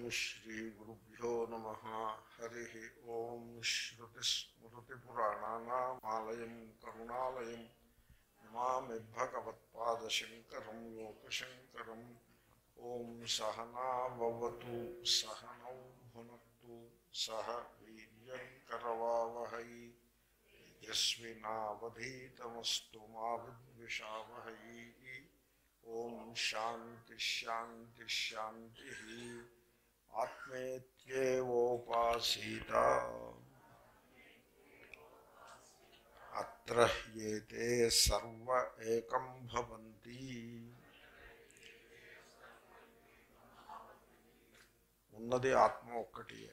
శ్రీగురుభ్యో నమ హరి ఓం శ్రుతిస్మృతిపురాణానామాలయం కరుణాలయం నమామి భగవత్పాదశంకరం లోకశంకరం ఓం సహనావతు సహనౌ భునక్తు సహ వీర్యంకరవావహై యస్వినావధీతమస్తు మా విద్విషావహై ఓం శాంతి శాంతి శాంతి ఆత్మేత్యేవోపాసీత అత్ర ఏతే సర్వ ఏకం భవంతి ఉన్నది ఆత్మ ఒక్కటియే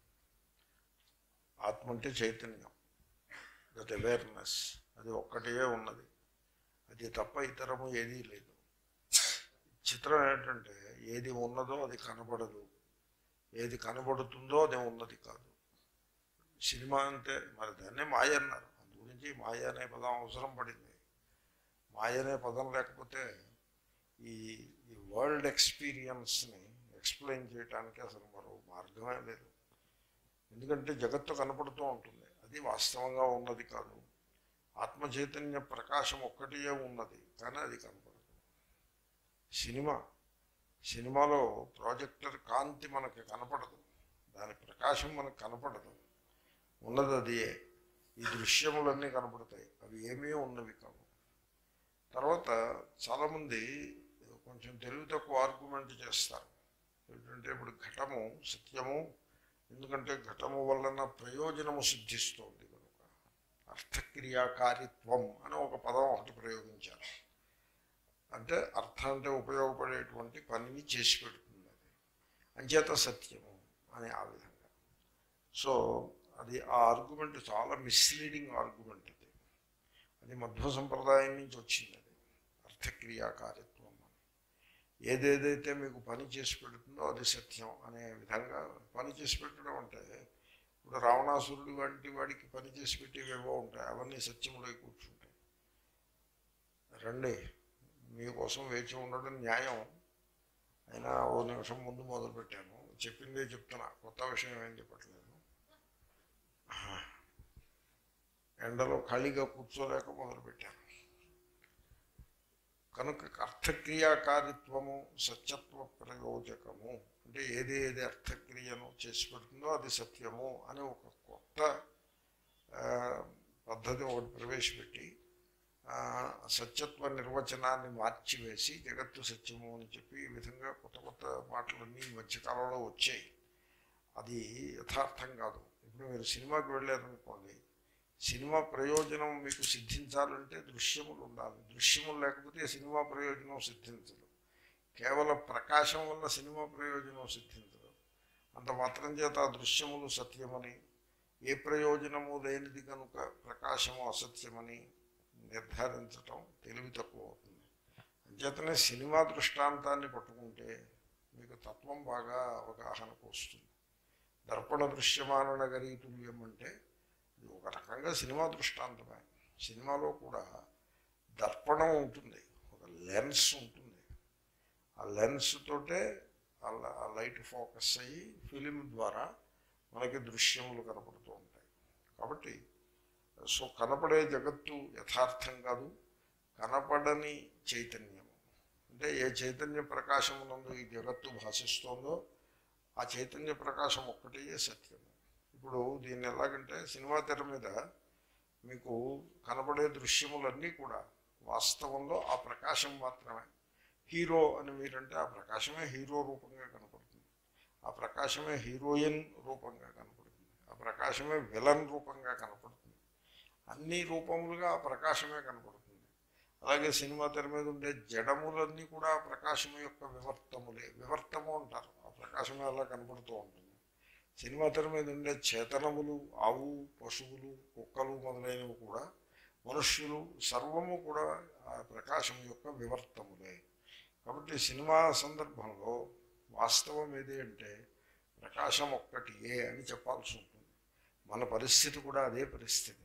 ఆత్మ అంటే చైతన్యం దట్ అవేర్నెస్ అది ఒక్కటియే ఉన్నది అది తప్ప ఇతరము ఏదీ లేదు చిత్రం ఏంటంటే ఏది ఉన్నదో అది కనబడదు ఏది కనబడుతుందో అది ఉన్నది కాదు సినిమా అంటే మరి దాన్నే మాయ అన్నారు అందు గురించి మాయ అనే పదం అవసరం పడింది మాయ అనే పదం లేకపోతే ఈ ఈ వరల్డ్ ఎక్స్పీరియన్స్ని ఎక్స్ప్లెయిన్ చేయడానికి అసలు మరో మార్గమే లేదు ఎందుకంటే జగత్తు కనపడుతూ ఉంటుంది అది వాస్తవంగా ఉన్నది కాదు ఆత్మ చైతన్య ప్రకాశం ఒక్కటియే ఉన్నది కానీ అది కనపడదు సినిమా సినిమాలో ప్రాజెక్టర్ కాంతి మనకి కనపడదు దాని ప్రకాశం మనకు కనపడదు ఉన్నది అదియే ఈ దృశ్యములన్నీ కనపడతాయి అవి ఏమీ ఉన్నవి కావు తర్వాత చాలామంది కొంచెం తెలివి తక్కువ ఆర్గ్యుమెంట్ చేస్తారు ఏంటంటే ఇప్పుడు ఘటము సత్యము ఎందుకంటే ఘటము వలన ప్రయోజనము సిద్ధిస్తోంది కనుక అర్థక్రియాకారిత్వం అని ఒక పదం ఒకటి ప్రయోగించారు అంటే అర్థం అంటే ఉపయోగపడేటువంటి పనిని చేసి పెడుతుంది అది అంచేత సత్యము అని ఆ విధంగా సో అది ఆ ఆర్గ్యుమెంట్ చాలా మిస్లీడింగ్ ఆర్గ్యుమెంట్ అది అది మధ్వ సంప్రదాయం నుంచి వచ్చింది అది అర్థక్రియాకారిత్వం అని ఏదేదైతే మీకు పని చేసి పెడుతుందో అది సత్యం అనే విధంగా పని చేసి పెట్టడం అంటే ఇప్పుడు రావణాసురుడు వంటి వాడికి పని చేసి పెట్టేవేవో ఉంటాయి అవన్నీ సత్యంలో కూర్చుంటాయి రండి మీకోసం వేచి ఉండడం న్యాయం అయినా ఓ నిమిషం ముందు మొదలుపెట్టాను చెప్పిందే చెప్తున్నా కొత్త విషయం ఏం చెప్పట్లేదు ఎండలో ఖాళీగా కూర్చోలేక మొదలుపెట్టాను కనుక అర్థక్రియాకారిత్వము సత్యత్వ ప్రయోజకము అంటే ఏది ఏది అర్థక్రియను చేసి పెడుతుందో అది సత్యము అని ఒక కొత్త పద్ధతి ఒకటి ప్రవేశపెట్టి సత్యత్వ నిర్వచనాన్ని మార్చివేసి జగత్తు సత్యము అని చెప్పి ఈ విధంగా కొత్త కొత్త మాటలన్నీ ఈ మధ్యకాలంలో వచ్చాయి అది యథార్థం కాదు ఇప్పుడు మీరు సినిమాకి వెళ్ళారనుకోండి సినిమా ప్రయోజనం మీకు సిద్ధించాలంటే దృశ్యములు ఉండాలి దృశ్యములు లేకపోతే సినిమా ప్రయోజనం సిద్ధించదు కేవలం ప్రకాశం వల్ల సినిమా ప్రయోజనం సిద్ధించదు అంత మాత్రం చేత ఆ దృశ్యములు సత్యమని ఏ ప్రయోజనము లేనిది కనుక ప్రకాశము అసత్యమని నిర్ధారించటం తెలివి తక్కువ అవుతుంది అంచేతనే సినిమా దృష్టాంతాన్ని పట్టుకుంటే మీకు తత్వం బాగా అవగాహనకు వస్తుంది దర్పణ దృశ్యమాన నగరీ తుల్యం అంటే ఇది ఒక రకంగా సినిమా దృష్టాంతమే సినిమాలో కూడా దర్పణం ఉంటుంది ఒక లెన్స్ ఉంటుంది ఆ లెన్స్ తోటే ఆ లైట్ ఫోకస్ అయ్యి ఫిలిం ద్వారా మనకి దృశ్యములు కనపడుతూ ఉంటాయి కాబట్టి సో కనపడే జగత్తు యథార్థం కాదు కనపడని చైతన్యము అంటే ఏ చైతన్య ప్రకాశమునందు ఈ జగత్తు భాషిస్తోందో ఆ చైతన్య ప్రకాశం ఒక్కటే సత్యము ఇప్పుడు దీన్ని ఎలాగంటే సినిమా తెర మీద మీకు కనబడే దృశ్యములన్నీ కూడా వాస్తవంలో ఆ ప్రకాశం మాత్రమే హీరో అని మీరంటే ఆ ప్రకాశమే హీరో రూపంగా కనపడుతుంది ఆ ప్రకాశమే హీరోయిన్ రూపంగా కనపడుతుంది ఆ ప్రకాశమే విలన్ రూపంగా కనపడుతుంది అన్ని రూపములుగా ఆ ప్రకాశమే కనపడుతుంది అలాగే సినిమా తెర మీద ఉండే జడములన్నీ కూడా ఆ ప్రకాశము యొక్క వివర్తములే వివర్తము అంటారు ఆ ప్రకాశమే అలా కనపడుతూ ఉంటుంది సినిమా తెర మీద ఉండే చేతనములు ఆవు పశువులు కుక్కలు మొదలైనవి కూడా మనుష్యులు సర్వము కూడా ఆ ప్రకాశం యొక్క వివర్తములే కాబట్టి సినిమా సందర్భంలో వాస్తవం ఏది అంటే ప్రకాశం ఒక్కటియే అని చెప్పాల్సి ఉంటుంది మన పరిస్థితి కూడా అదే పరిస్థితి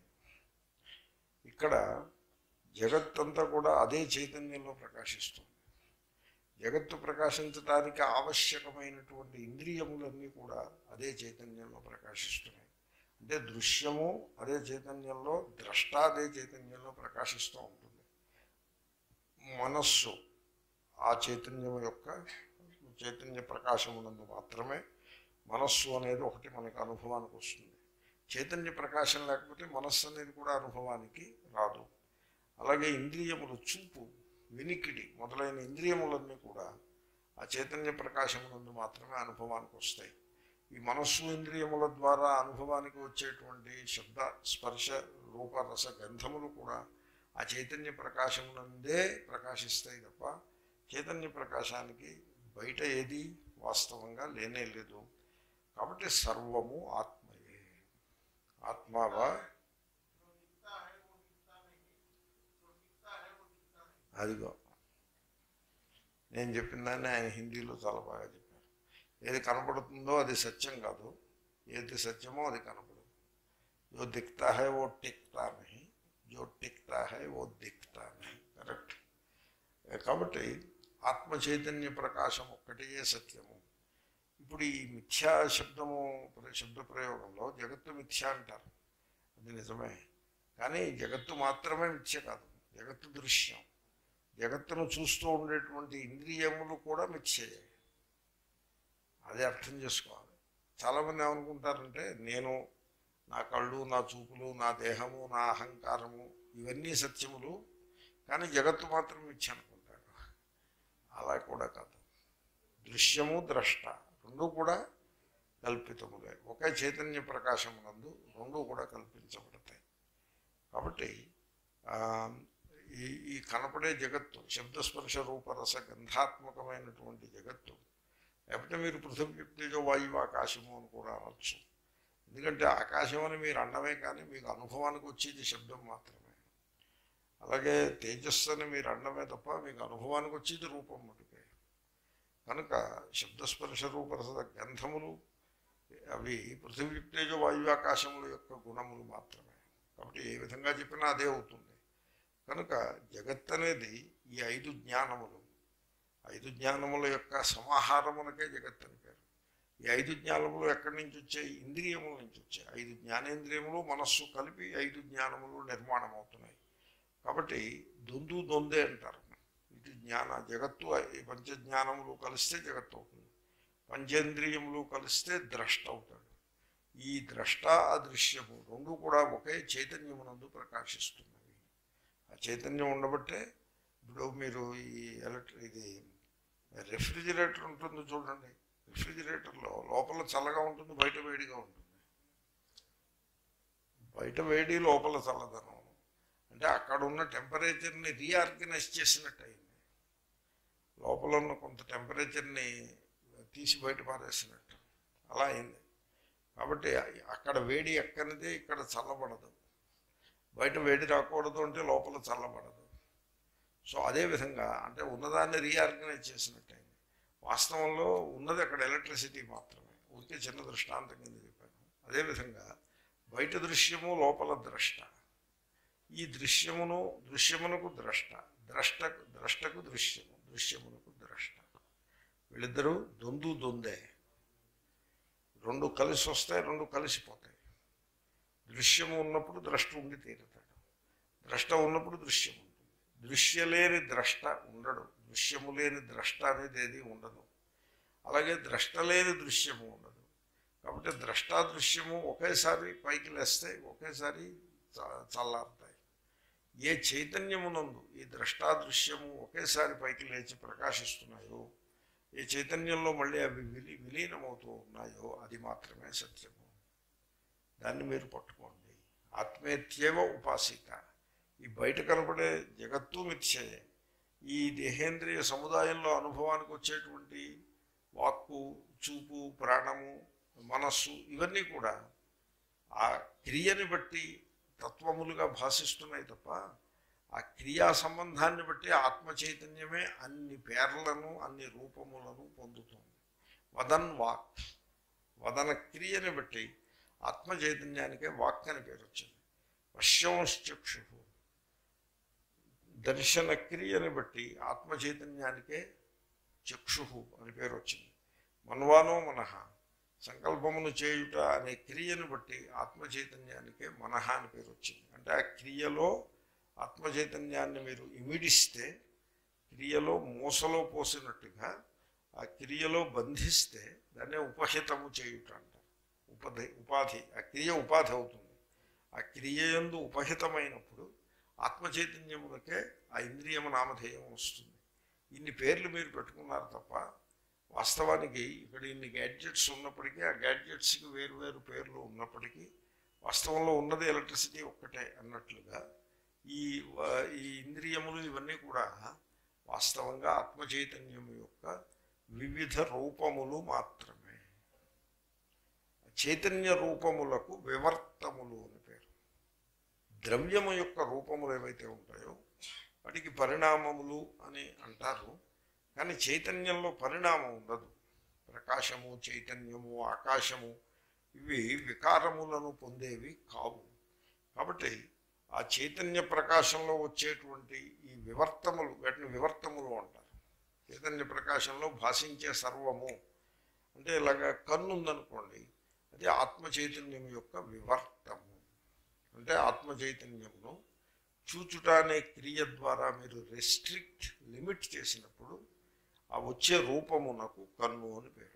ఇక్కడ జగత్తంతా కూడా అదే చైతన్యంలో ప్రకాశిస్తుంది జగత్తు ప్రకాశించడానికి ఆవశ్యకమైనటువంటి ఇంద్రియములన్నీ కూడా అదే చైతన్యంలో ప్రకాశిస్తున్నాయి అంటే దృశ్యము అదే చైతన్యంలో ద్రష్ట అదే చైతన్యంలో ప్రకాశిస్తూ ఉంటుంది మనస్సు ఆ చైతన్యం యొక్క చైతన్య ప్రకాశమునందు మాత్రమే మనస్సు అనేది ఒకటి మనకు అనుభవానికి వస్తుంది చైతన్య ప్రకాశం లేకపోతే మనస్సు అనేది కూడా అనుభవానికి రాదు అలాగే ఇంద్రియములు చూపు వినికిడి మొదలైన ఇంద్రియములన్నీ కూడా ఆ చైతన్య ప్రకాశమునందు మాత్రమే అనుభవానికి వస్తాయి ఈ మనస్సు ఇంద్రియముల ద్వారా అనుభవానికి వచ్చేటువంటి శబ్ద స్పర్శ రూప రస గంధములు కూడా ఆ చైతన్య ప్రకాశమునందే ప్రకాశిస్తాయి తప్ప చైతన్య ప్రకాశానికి బయట ఏది వాస్తవంగా లేనే లేదు కాబట్టి సర్వము ఆత్మయే ఆత్మావా అదిగో నేను చెప్పిన దాన్ని ఆయన హిందీలో చాలా బాగా చెప్పారు ఏది కనపడుతుందో అది సత్యం కాదు ఏది సత్యమో అది కనపడదు జో దిక్తా హై ఓ టిక్తా నహి జో టిక్తా హై ఓ దిక్తా నహి కరెక్ట్ కాబట్టి ఆత్మ చైతన్య ప్రకాశం ఒక్కటే సత్యము ఇప్పుడు ఈ మిథ్యా శబ్దము శబ్ద ప్రయోగంలో జగత్తు మిథ్య అంటారు అది నిజమే కానీ జగత్తు మాత్రమే మిథ్య కాదు జగత్తు దృశ్యం జగత్తును చూస్తూ ఉండేటువంటి ఇంద్రియములు కూడా మిథ్యయే అదే అర్థం చేసుకోవాలి చాలామంది ఏమనుకుంటారంటే నేను నా కళ్ళు నా చూపులు నా దేహము నా అహంకారము ఇవన్నీ సత్యములు కానీ జగత్తు మాత్రం మిథ్య అనుకుంటారు అలా కూడా కాదు దృశ్యము ద్రష్ట రెండు కూడా కల్పితములే ఒకే చైతన్య ప్రకాశమునందు రెండు కూడా కల్పించబడతాయి కాబట్టి ఆ, ఈ ఈ కనపడే జగత్తు శబ్దస్పర్శ రూపరస గంధాత్మకమైనటువంటి జగత్తు లేకపోతే మీరు పృథివీ తేజో వాయువు ఆకాశము అని కూడా అనొచ్చు ఎందుకంటే ఆకాశం అని మీరు అన్నమే కానీ మీకు అనుభవానికి వచ్చేది శబ్దం మాత్రమే అలాగే తేజస్సు అని మీరు అన్నమే తప్ప మీకు అనుభవానికి వచ్చేది రూపం మటుకే కనుక శబ్దస్పర్శ రూపరస గంధములు అవి పృథివీ తేజ వాయు ఆకాశముల యొక్క గుణములు మాత్రమే కాబట్టి ఏ విధంగా చెప్పినా అదే అవుతుంది కనుక జగత్ అనేది ఈ ఐదు జ్ఞానములు ఐదు జ్ఞానముల యొక్క సమాహారమునకే జగత్ అని పేరు ఈ ఐదు జ్ఞానములు ఎక్కడి నుంచి వచ్చాయి ఇంద్రియముల నుంచి వచ్చాయి ఐదు జ్ఞానేంద్రియములు మనస్సు కలిపి ఐదు జ్ఞానములు నిర్మాణం అవుతున్నాయి కాబట్టి దొందు దొందే అంటారు ఇటు జ్ఞాన జగత్తు ఈ పంచజ్ఞానములు కలిస్తే జగత్తు అవుతుంది పంచేంద్రియములు కలిస్తే ద్రష్ట అవుతాడు ఈ ద్రష్ట అదృశ్యము రెండు కూడా ఒకే చైతన్యమునందు ప్రకాశిస్తున్నవి ఆ చైతన్యం ఉండబట్టే ఇప్పుడు మీరు ఈ ఎలక్ట్రి ఇది రెఫ్రిజిరేటర్ ఉంటుంది చూడండి రెఫ్రిజిరేటర్లో లోపల చల్లగా ఉంటుంది బయట వేడిగా ఉంటుంది బయట వేడి లోపల చల్లదనం అంటే అక్కడ ఉన్న టెంపరేచర్ని రీఆర్గనైజ్ చేసినట్టు అయింది లోపల ఉన్న కొంత టెంపరేచర్ని తీసి బయట పారేసినట్టు అలా అయింది కాబట్టి అక్కడ వేడి ఎక్కనిదే ఇక్కడ చల్లబడదు బయట వేడి రాకూడదు అంటే లోపల చల్లబడదు సో అదేవిధంగా అంటే ఉన్నదాన్ని రీఆర్గనైజ్ చేసినట్టు అయింది వాస్తవంలో ఉన్నది అక్కడ ఎలక్ట్రిసిటీ మాత్రమే ఊరికే చిన్న దృష్టాంతం కింద చెప్పాను అదేవిధంగా బయట దృశ్యము లోపల ద్రష్ట ఈ దృశ్యమును దృశ్యమునకు ద్రష్ట ద్రష్టకు ద్రష్టకు దృశ్యము దృశ్యమునకు ద్రష్ట వీళ్ళిద్దరూ దొందు దొందే రెండు కలిసి వస్తాయి రెండు కలిసిపోతాయి దృశ్యము ఉన్నప్పుడు ద్రష్ట ఉండి తీరుతాడు ద్రష్ట ఉన్నప్పుడు దృశ్యం ఉంటుంది దృశ్య లేని ద్రష్ట ఉండడు దృశ్యము లేని ద్రష్ట అనేది ఏది ఉండదు అలాగే ద్రష్ట లేని దృశ్యము ఉండదు కాబట్టి ద్రష్టాదృశ్యము ఒకేసారి పైకి లేస్తాయి ఒకేసారి చ- చల్లారుతాయి ఏ చైతన్యమునందు ఈ ద్రష్టాదృశ్యము ఒకేసారి పైకి లేచి ప్రకాశిస్తున్నాయో ఏ చైతన్యంలో మళ్ళీ అవి విలి విలీనమవుతూ ఉన్నాయో అది మాత్రమే సత్యము దాన్ని మీరు పట్టుకోండి ఆత్మేత్యేవ ఉపాసిత ఈ బయట కనపడే జగత్తు మిథ్యయే ఈ దేహేంద్రియ సముదాయంలో అనుభవానికి వచ్చేటువంటి వాక్కు చూపు ప్రాణము మనస్సు ఇవన్నీ కూడా ఆ క్రియని బట్టి తత్వములుగా భాషిస్తున్నాయి తప్ప ఆ క్రియా సంబంధాన్ని బట్టి ఆత్మ చైతన్యమే అన్ని పేర్లను అన్ని రూపములను పొందుతుంది వదన్ వాక్ వదన క్రియని బట్టి ఆత్మ చైతన్యానికే వాక్ అని పేరు వచ్చింది పశ్యంశ్చక్షు దర్శన క్రియని బట్టి ఆత్మ చైతన్యానికే చక్షు అని పేరు వచ్చింది మన్వానో మనహ సంకల్పమును చేయుట అనే క్రియను బట్టి ఆత్మ చైతన్యానికే మనహ అని పేరు వచ్చింది అంటే ఆ క్రియలో ఆత్మ చైతన్యాన్ని మీరు ఇమిడిస్తే క్రియలో మూసలో పోసినట్టుగా ఆ క్రియలో బంధిస్తే దాన్నే ఉపహితము చేయుట అంటారు ఉపధి ఉపాధి ఆ క్రియ ఉపాధి అవుతుంది ఆ క్రియ యందు ఉపహితమైనప్పుడు ఆత్మ చైతన్యములకే ఆ ఇంద్రియము నామధేయం వస్తుంది ఇన్ని పేర్లు మీరు పెట్టుకున్నారు తప్ప వాస్తవానికి ఇక్కడ ఇన్ని గ్యాడ్జెట్స్ ఉన్నప్పటికీ ఆ గ్యాడ్జెట్స్కి వేరు వేరు పేర్లు ఉన్నప్పటికీ వాస్తవంలో ఉన్నది ఎలక్ట్రిసిటీ ఒక్కటే అన్నట్లుగా ఈ వ- ఈ ఇంద్రియములు ఇవన్నీ కూడా వాస్తవంగా ఆత్మ చైతన్యము యొక్క వివిధ రూపములు మాత్రమే చైతన్య రూపములకు వివర్తములు అని పేరు ద్రవ్యము యొక్క రూపములు ఏవైతే ఉంటాయో వాటికి పరిణామములు అని అంటారు కానీ చైతన్యంలో పరిణామం ఉండదు ప్రకాశము చైతన్యము ఆకాశము ఇవి వికారములను పొందేవి కావు కాబట్టి ఆ చైతన్య ప్రకాశంలో వచ్చేటువంటి ఈ వివర్తములు వాటిని వివర్తములు అంటారు చైతన్య ప్రకాశంలో భాషించే సర్వము అంటే ఇలాగ కన్ను ఉందనుకోండి అది ఆత్మ చైతన్యం యొక్క వివర్తము అంటే ఆత్మ చైతన్యమును చూచుట అనే క్రియ ద్వారా మీరు రెస్ట్రిక్ట్ లిమిట్ చేసినప్పుడు ఆ వచ్చే రూపమునకు కన్ను అని పేరు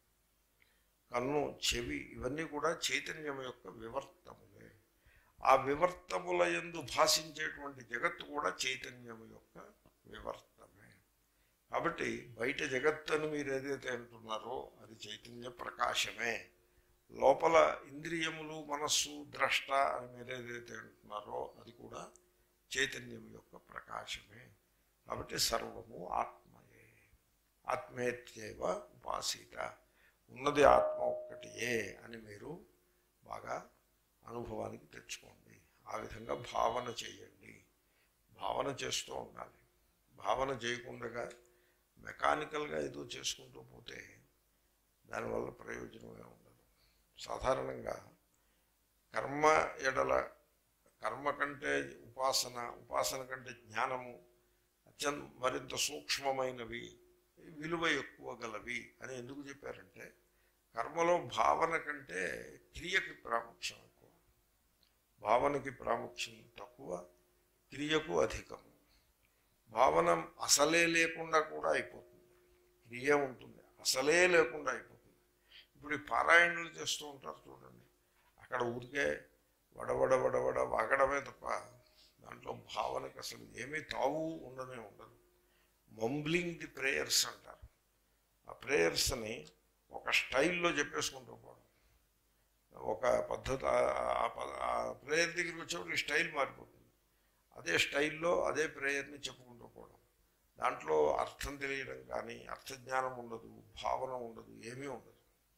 కన్ను చెవి ఇవన్నీ కూడా చైతన్యం యొక్క వివర్తములే ఆ వివర్తముల యందు భాషించేటువంటి జగత్తు కూడా చైతన్యం యొక్క వివర్తమే కాబట్టి బయట జగత్తు అని మీరు ఏదైతే అంటున్నారో అది చైతన్య ప్రకాశమే లోపల ఇంద్రియములు మనస్సు ద్రష్ట అని మీరు ఏదైతే అంటున్నారో అది కూడా చైతన్యం యొక్క ప్రకాశమే కాబట్టి సర్వము ఆత్మయే ఆత్మేత్యేవ ఉపాసీత ఉన్నది ఆత్మ ఒక్కటియే అని మీరు బాగా అనుభవానికి తెచ్చుకోండి ఆ విధంగా భావన చేయండి భావన చేస్తూ ఉండాలి భావన చేయకుండా మెకానికల్గా ఏదో చేసుకుంటూ పోతే దానివల్ల ప్రయోజనమే ఉండదు సాధారణంగా కర్మ ఎడల కర్మ కంటే ఉపాసన ఉపాసన కంటే జ్ఞానము అత్యంత మరింత సూక్ష్మమైనవి విలువ ఎక్కువ గలవి అని ఎందుకు చెప్పారంటే కర్మలో భావన కంటే క్రియకి ప్రాముఖ్యం ఎక్కువ భావనకి ప్రాముఖ్యం తక్కువ క్రియకు అధికము భావన అసలే లేకుండా కూడా అయిపోతుంది క్రియ ఉంటుంది అసలే లేకుండా అయిపోతుంది ఇప్పుడు ఈ పారాయణలు చేస్తూ ఉంటారు చూడండి అక్కడ ఊరికే వడవడ వడవడ వాగడమే తప్ప దాంట్లో భావనకి అసలు ఏమీ తావు ఉండనే ఉండదు మంబ్లింగ్ ది ప్రేయర్స్ అంటారు ఆ ప్రేయర్స్ని ఒక స్టైల్లో చెప్పేసుకుంటూ పోవడం ఒక పద్ధతి ఆ- ఆ ప- ఆ ప్రేయర్ దగ్గరికి వచ్చేప్పుడు స్టైల్ మారిపోతుంది అదే స్టైల్లో అదే ప్రేయర్ని చెప్పుకుంటూ పోవడం దాంట్లో అర్థం తెలియడం కానీ అర్థజ్ఞానం ఉండదు భావన ఉండదు ఏమీ ఉండదు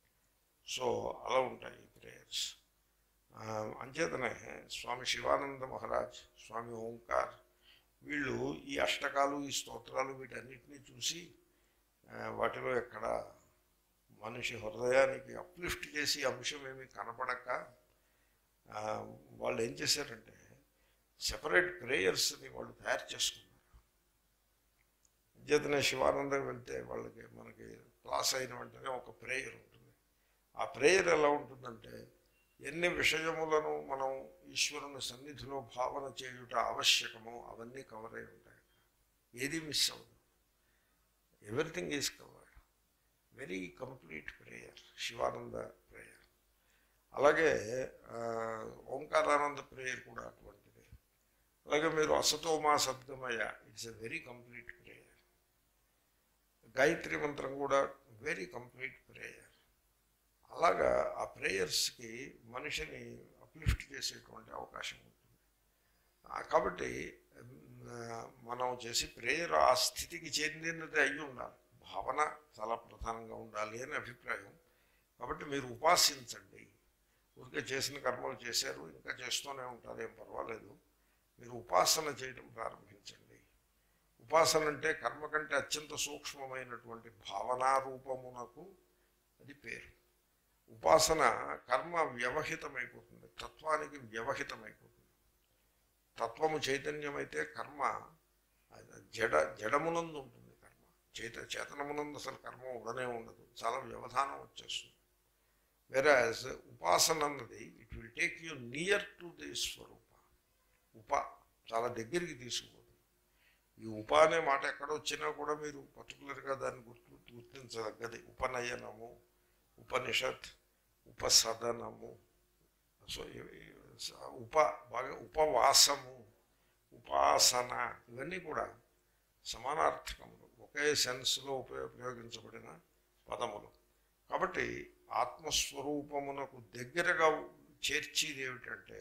సో అలా ఉంటాయి ఈ ప్రేయర్స్ ఆ, అంచేతనే స్వామి శివానంద మహారాజ్ స్వామి ఓంకార్ వీళ్ళు ఈ అష్టకాలు ఈ స్తోత్రాలు వీటన్నిటినీ చూసి ఆ, వాటిలో ఎక్కడ మనిషి హృదయానికి అప్లిఫ్ట్ చేసి అంశం ఏమీ కనపడక ఆ, వాళ్ళు ఏం చేశారంటే సెపరేట్ ప్రేయర్స్ని వాళ్ళు తయారు చేసుకున్నారు అంచేతనే శివానందం వెళ్తే వాళ్ళకి మనకి క్లాస్ అయిన వెంటనే ఒక ప్రేయర్ ఉంటుంది ఆ ప్రేయర్ ఎలా ఉంటుందంటే ఎన్ని విషయములను మనం ఈశ్వరుని సన్నిధిలో భావన చేయుట ఆవశ్యకమో అవన్నీ కవర్ అయి ఉంటాయి ఏది మిస్ అవ్వదు everything is covered very complete prayer Sivananda prayer అలాగే ఆ, ఓంకారానంద ప్రేయర్ కూడా అటువంటిది అలాగే మీరు అసతోమా సద్గమయ it's a very complete prayer Gayatri మంత్రం కూడా వెరీ కంప్లీట్ ప్రేయర్ అలాగా ఆ ప్రేయర్స్కి మనిషిని అప్లిఫ్ట్ చేసేటువంటి అవకాశం ఉంటుంది ఆ, కాబట్టి ఉమ్, ఆ, మనం చేసి ప్రేయర్ ఆ స్థితికి చెందినది అయి ఉండాలి భావన చాలా ప్రధానంగా ఉండాలి అని అభిప్రాయం కాబట్టి మీరు ఉపాసించండి ఊరికే చేసిన కర్మలు చేశారు ఇంకా చేస్తూనే ఉంటారు ఏం పర్వాలేదు మీరు ఉపాసన చేయడం ప్రారంభించండి ఉపాసన అంటే కర్మ కంటే అత్యంత సూక్ష్మమైనటువంటి భావనా రూపమునకు అది పేరు ఉపాసన కర్మ వ్యవహితమైపోతుంది తత్వానికి వ్యవహితమైపోతుంది తత్వము చైతన్యమైతే కర్మ అది జడ జడమునందు ఉంటుంది కర్మ చేత చేతనమునందు అసలు కర్మ ఉండనే ఉండదు చాలా వ్యవధానం వచ్చేస్తుంది వెరాజ్ ఉపాసన అన్నది it will take you near to the స్వరూప ఉప చాలా దగ్గరికి తీసుకుపోతుంది ఈ ఉప అనే మాట ఎక్కడ వచ్చినా కూడా మీరు పర్టికులర్గా దాన్ని గుర్తు గుర్తించదగ్గది ఉపనయనము ఉపనిషత్ ఉపసదనము సో ఇవి- ఉప బాగా ఉపవాసము ఉపాసన ఇవన్నీ కూడా సమానార్థకములు ఒకే సెన్స్లో ఉపయోగ ఉపయోగించబడిన పదములు కాబట్టి ఆత్మస్వరూపమునకు దగ్గరగా చేర్చేది ఏమిటంటే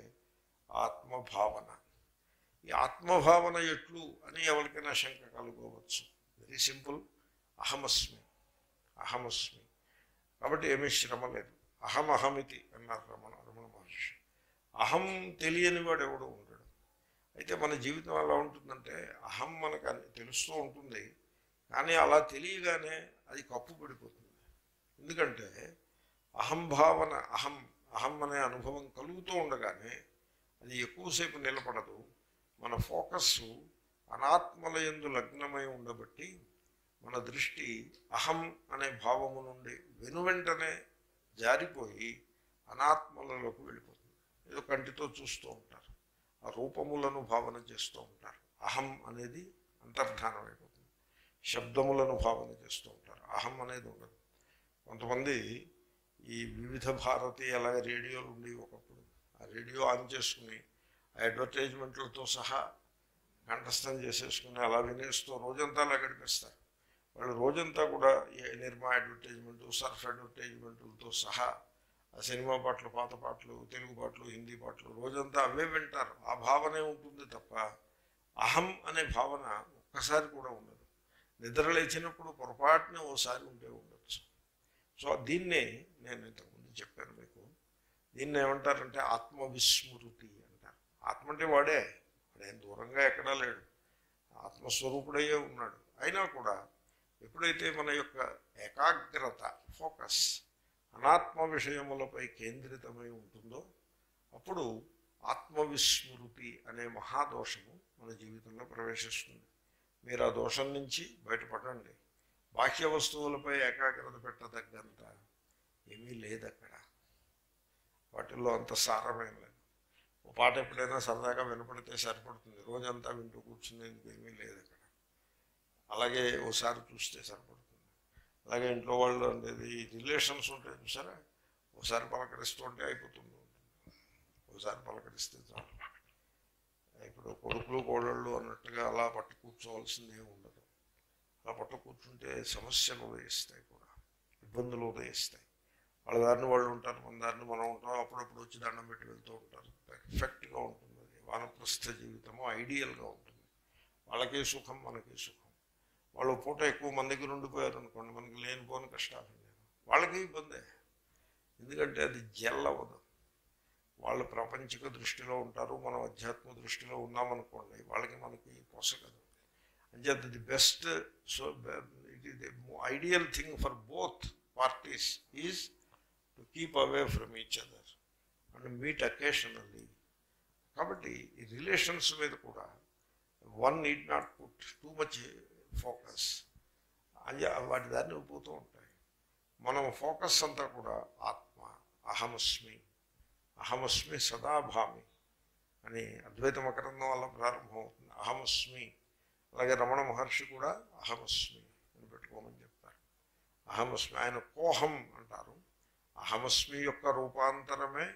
ఆత్మభావన ఈ ఆత్మభావన ఎట్లు అని ఎవరికైనా శంక కలుగవచ్చు వెరీ సింపుల్ అహమస్మి అహమస్మి కాబట్టి ఏమీ శ్రమ లేదు అహం అహమితి అన్నారు రమణ రమణ మహర్షి అహం తెలియని వాడు ఎవడు ఉండడు అయితే మన జీవితం ఎలా ఉంటుందంటే అహం మనకు అన్ని తెలుస్తూ ఉంటుంది కానీ అలా తెలియగానే అది కప్పు పడిపోతుంది ఎందుకంటే అహం భావన అహం అహం అనే అనుభవం కలుగుతూ ఉండగానే అది ఎక్కువసేపు నిలబడదు మన ఫోకస్ అనాత్మల యందు లగ్నమై ఉండబట్టి మన దృష్టి అహం అనే భావము నుండి వెనువెంటనే జారిపోయి అనాత్మలలోకి వెళ్ళిపోతుంది ఏదో కంటితో చూస్తూ ఉంటారు ఆ రూపములను భావన చేస్తూ ఉంటారు అహం అనేది అంతర్ధానం అయిపోతుంది శబ్దములను భావన చేస్తూ ఉంటారు అహం అనేది ఉండదు కొంతమంది ఈ వివిధ భారతి అలాగే రేడియోలు ఉండి ఒకప్పుడు ఆ రేడియో ఆన్ చేసుకుని ఆ అడ్వర్టైజ్మెంట్లతో సహా కంఠస్థం చేసేసుకుని అలా వినేస్తూ రోజంతా అలా గడిపేస్తారు వాళ్ళు రోజంతా కూడా ఈ నిర్మా అడ్వర్టైజ్మెంట్ సర్ఫ్ అడ్వర్టైజ్మెంట్లతో సహా ఆ సినిమా పాటలు పాత పాటలు తెలుగు పాటలు హిందీ పాటలు రోజంతా అవే వింటారు ఆ భావనే ఉంటుంది తప్ప అహం అనే భావన ఒక్కసారి కూడా ఉండదు నిద్ర లేచినప్పుడు పొరపాటున ఓసారి ఉంటే ఉండొచ్చు సో దీన్నే నేను ఇంతకుముందు చెప్పాను మీకు దీన్ని ఏమంటారంటే ఆత్మవిస్మృతి అంటారు ఆత్మ అంటే వాడే వాడేం దూరంగా ఎక్కడా లేడు ఆత్మస్వరూపుడయ్యే ఉన్నాడు అయినా కూడా ఎప్పుడైతే మన యొక్క ఏకాగ్రత ఫోకస్ అనాత్మ విషయములపై కేంద్రితమై ఉంటుందో అప్పుడు ఆత్మవిస్మృతి అనే మహాదోషము మన జీవితంలో ప్రవేశిస్తుంది మీరు ఆ దోషం నుంచి బయటపడండి బాహ్య వస్తువులపై ఏకాగ్రత పెట్టదగ్గంత ఏమీ లేదు అక్కడ వాటిల్లో అంత సారమేం లేదు ఓ పాట ఎప్పుడైనా సరదాగా వినపడితే సరిపడుతుంది రోజంతా వింటూ కూర్చునేందుకు ఏమీ లేదు అక్కడ అలాగే ఓసారి చూస్తే సరిపడుతుంది అలాగే ఇంట్లో వాళ్ళు అనేది రిలేషన్స్ ఉంటాయి చూసారా ఒకసారి పలకరిస్తూ ఉంటే అయిపోతుంది ఒకసారి పలకరిస్తే చాలు ఇప్పుడు కొడుకులు కోడళ్ళు అన్నట్టుగా అలా పట్టు కూర్చోవలసింది ఏమి ఉండదు అలా పట్టు కూర్చుంటే సమస్యలు ఉదయిస్తాయి కూడా ఇబ్బందులు ఉదయిస్తాయి వాళ్ళ దారిని వాళ్ళు ఉంటారు మన దారిని మనం ఉంటాం అప్పుడప్పుడు వచ్చి దండం పెట్టి వెళ్తూ ఉంటారు పర్ఫెక్ట్గా ఉంటుంది అది వానప్రస్థ జీవితము ఐడియల్గా ఉంటుంది వాళ్ళకి సుఖం మనకి సుఖం వాళ్ళు పూట ఎక్కువ మంది దగ్గర ఉండిపోయారు అనుకోండి మనకి లేనిపోని కష్టాలు లేవు వాళ్ళకి ఇబ్బందే ఎందుకంటే అది జల్లవదు వాళ్ళు ప్రాపంచిక దృష్టిలో ఉంటారు మనం అధ్యాత్మ దృష్టిలో ఉన్నామనుకోండి వాళ్ళకి మనకి పొసగదు అంచేత the best so it is the ideal thing for both parties is to keep away from each other and meet occasionally కాబట్టి ఈ రిలేషన్స్ మీద కూడా one need not put too much focus అని వాటి దాన్ని పోతూ ఉంటాయి మనం ఫోకస్ అంతా కూడా ఆత్మ అహమస్మి అహమస్మి సదాభామి అని అద్వైత మకరందం వల్ల ప్రారంభమవుతుంది అహమస్మి అలాగే రమణ మహర్షి కూడా అహమస్మి అని పెట్టుకోమని చెప్తారు అహమస్మి ఆయన కోహం అంటారు అహమస్మి యొక్క రూపాంతరమే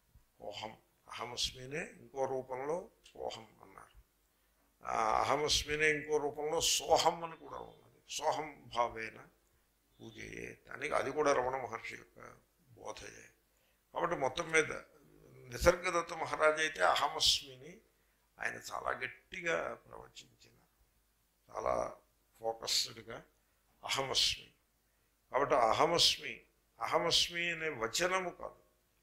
కోహం అహమస్మినే ఇంకో రూపంలో కోహం అన్నారు ఆ అహమస్మినే ఇంకో రూపంలో సోహం అని కూడా ఉన్నది సోహం భావేన పూజయే అని అది కూడా రమణ మహర్షి యొక్క బోధయే కాబట్టి మొత్తం మీద నిసర్గదత్త మహారాజు అయితే అహమస్మిని ఆయన చాలా గట్టిగా ప్రవచించినారు చాలా ఫోకస్డ్గా అహమస్మి కాబట్టి అహమస్మి అహమస్మి అనే వచనము కాదు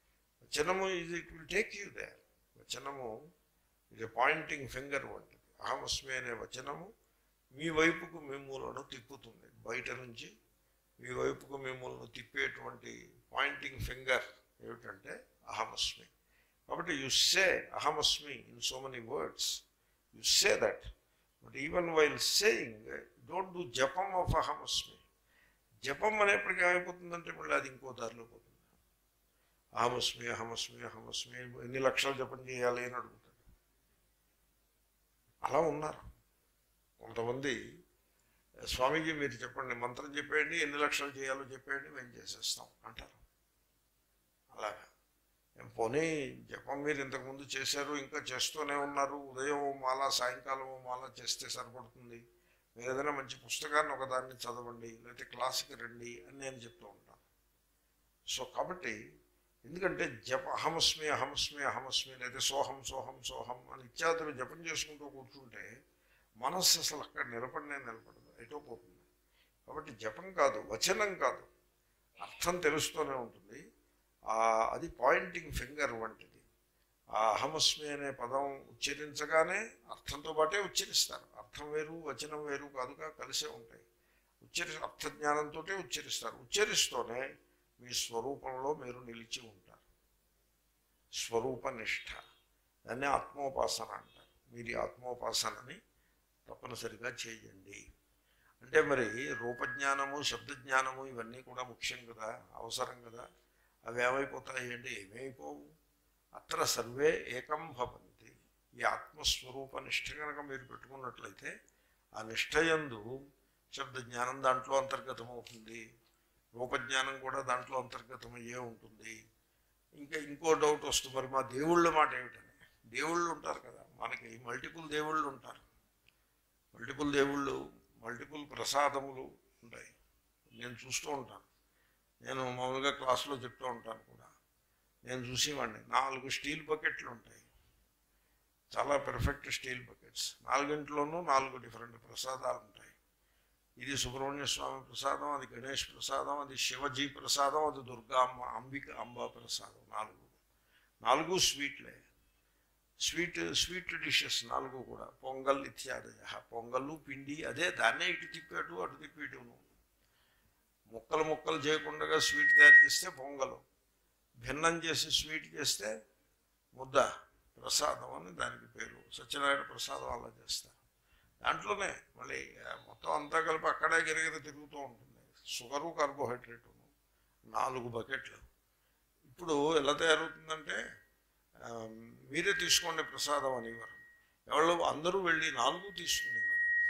వచనము ఇది it will take you the వచనము ఇది పాయింటింగ్ ఫింగర్ వంటిది అహమస్మి అనే వచనము మీ వైపుకు మిమ్మల్ని తిప్పుతుంది బయట నుంచి మీ వైపుకు మిమ్మల్ని తిప్పేటువంటి పాయింటింగ్ ఫింగర్ ఏమిటంటే అహమస్మి కాబట్టి యు సే అహమస్మి in so many words you say that but even while saying don't do జపం ఆఫ్ అహమస్మి జపం అనేప్పటికీ ఏమైపోతుందంటే మళ్ళీ అది ఇంకో దారిలో పోతుంది అహమస్మి అహమస్మి అహమస్మి ఎన్ని లక్షలు జపం చేయాలి అని అడుగుతాడు అలా ఉన్నారు కొంతమంది స్వామీజీ మీరు చెప్పండి మంత్రం చెప్పేయండి ఎన్ని లక్షలు చేయాలో చెప్పేయండి మేము చేసేస్తాం అంటారు అలాగా ఏం పోనీ జపం మీరు ఇంతకుముందు చేశారు ఇంకా చేస్తూనే ఉన్నారు ఉదయం ఓ మాల సాయంకాలం ఓ మాల చేస్తే సరిపడుతుంది మీరు ఏదైనా మంచి పుస్తకాన్ని ఒకదాన్ని చదవండి లేకపోతే క్లాస్కి రండి అని నేను చెప్తూ ఉంటాను సో కాబట్టి ఎందుకంటే జప అహమస్మి అహమస్మి అహమస్మి లేదా సోహం సోహం సోహం అని ఇత్యాదులు జపం చేసుకుంటూ కూర్చుంటే మనస్సు అసలు అక్కడ నిలబడినే నిలబడదు ఎటో పోతుంది కాబట్టి జపం కాదు వచనం కాదు అర్థం తెలుస్తూనే ఉంటుంది ఆ అది పాయింటింగ్ ఫింగర్ వంటిది ఆ అహమస్మి అనే పదం ఉచ్చరించగానే అర్థంతో పాటే ఉచ్చరిస్తారు అర్థం వేరు వచనం వేరు కాదుగా కలిసే ఉంటాయి ఉచ్చరి అర్థ జ్ఞానంతో ఉచ్చరిస్తారు ఉచ్చరిస్తూనే మీ స్వరూపంలో మీరు నిలిచి ఉంటారు స్వరూప నిష్ఠ దాన్ని ఆత్మోపాసన అంటారు మీరు ఈ ఆత్మోపాసనని తప్పనిసరిగా చేయండి అంటే మరి రూపజ్ఞానము శబ్దజ్ఞానము ఇవన్నీ కూడా ముఖ్యం కదా అవసరం కదా అవి ఏమైపోతాయి అంటే ఏమైపోవు అత్ర సర్వే ఏకం భవంతి ఈ ఆత్మస్వరూప నిష్ఠ కనుక మీరు పెట్టుకున్నట్లయితే ఆ నిష్ఠయందు శబ్దజ్ఞానం దాంట్లో అంతర్గతమవుతుంది రూపజ్ఞానం కూడా దాంట్లో అంతర్గతమయ్యే ఉంటుంది ఇంకా ఇంకో డౌట్ వస్తుంది మరి మా దేవుళ్ళ మాట ఏమిటని దేవుళ్ళు ఉంటారు కదా మనకి మల్టిపుల్ దేవుళ్ళు ఉంటారు మల్టిపుల్ దేవుళ్ళు మల్టిపుల్ ప్రసాదములు ఉంటాయి నేను చూస్తూ ఉంటాను నేను మామూలుగా క్లాసులో చెప్తూ ఉంటాను కూడా నేను చూసేవాడిని నాలుగు స్టీల్ బకెట్లు ఉంటాయి చాలా పెర్ఫెక్ట్ స్టీల్ బకెట్స్ నాలుగింట్లోనూ నాలుగు డిఫరెంట్ ప్రసాదాలు ఉంటాయి ఇది సుబ్రహ్మణ్య స్వామి ప్రసాదం అది గణేష్ ప్రసాదం అది శివజీ ప్రసాదం అది దుర్గా అమ్మ అంబిక అంబా ప్రసాదం నాలుగు నాలుగు స్వీట్లే స్వీట్ స్వీట్ డిషెస్ నాలుగు కూడా పొంగల్ ఇత్యాదయ పొంగల్ పిండి అదే దాన్నే ఇటు తిప్పాడు అటు తిప్పేటును ముక్కలు ముక్కలు చేయకుండా స్వీట్ తయారు చేస్తే పొంగలు భిన్నం చేసి స్వీట్ చేస్తే ముద్ద ప్రసాదం అని దానికి పేరు సత్యనారాయణ ప్రసాదం అలా చేస్తారు దాంట్లోనే మళ్ళీ ఆ, మొత్తం అంతా కలిపి అక్కడే గిరగిర తిరుగుతూ ఉంటుంది షుగరు కార్బోహైడ్రేటు నాలుగు బకెట్లు ఇప్పుడు ఎలా తయారవుతుందంటే ఆ, మీరే తీసుకోండి ప్రసాదం అనేవారు ఎవరు అందరూ వెళ్ళి నాలుగు తీసుకునేవారు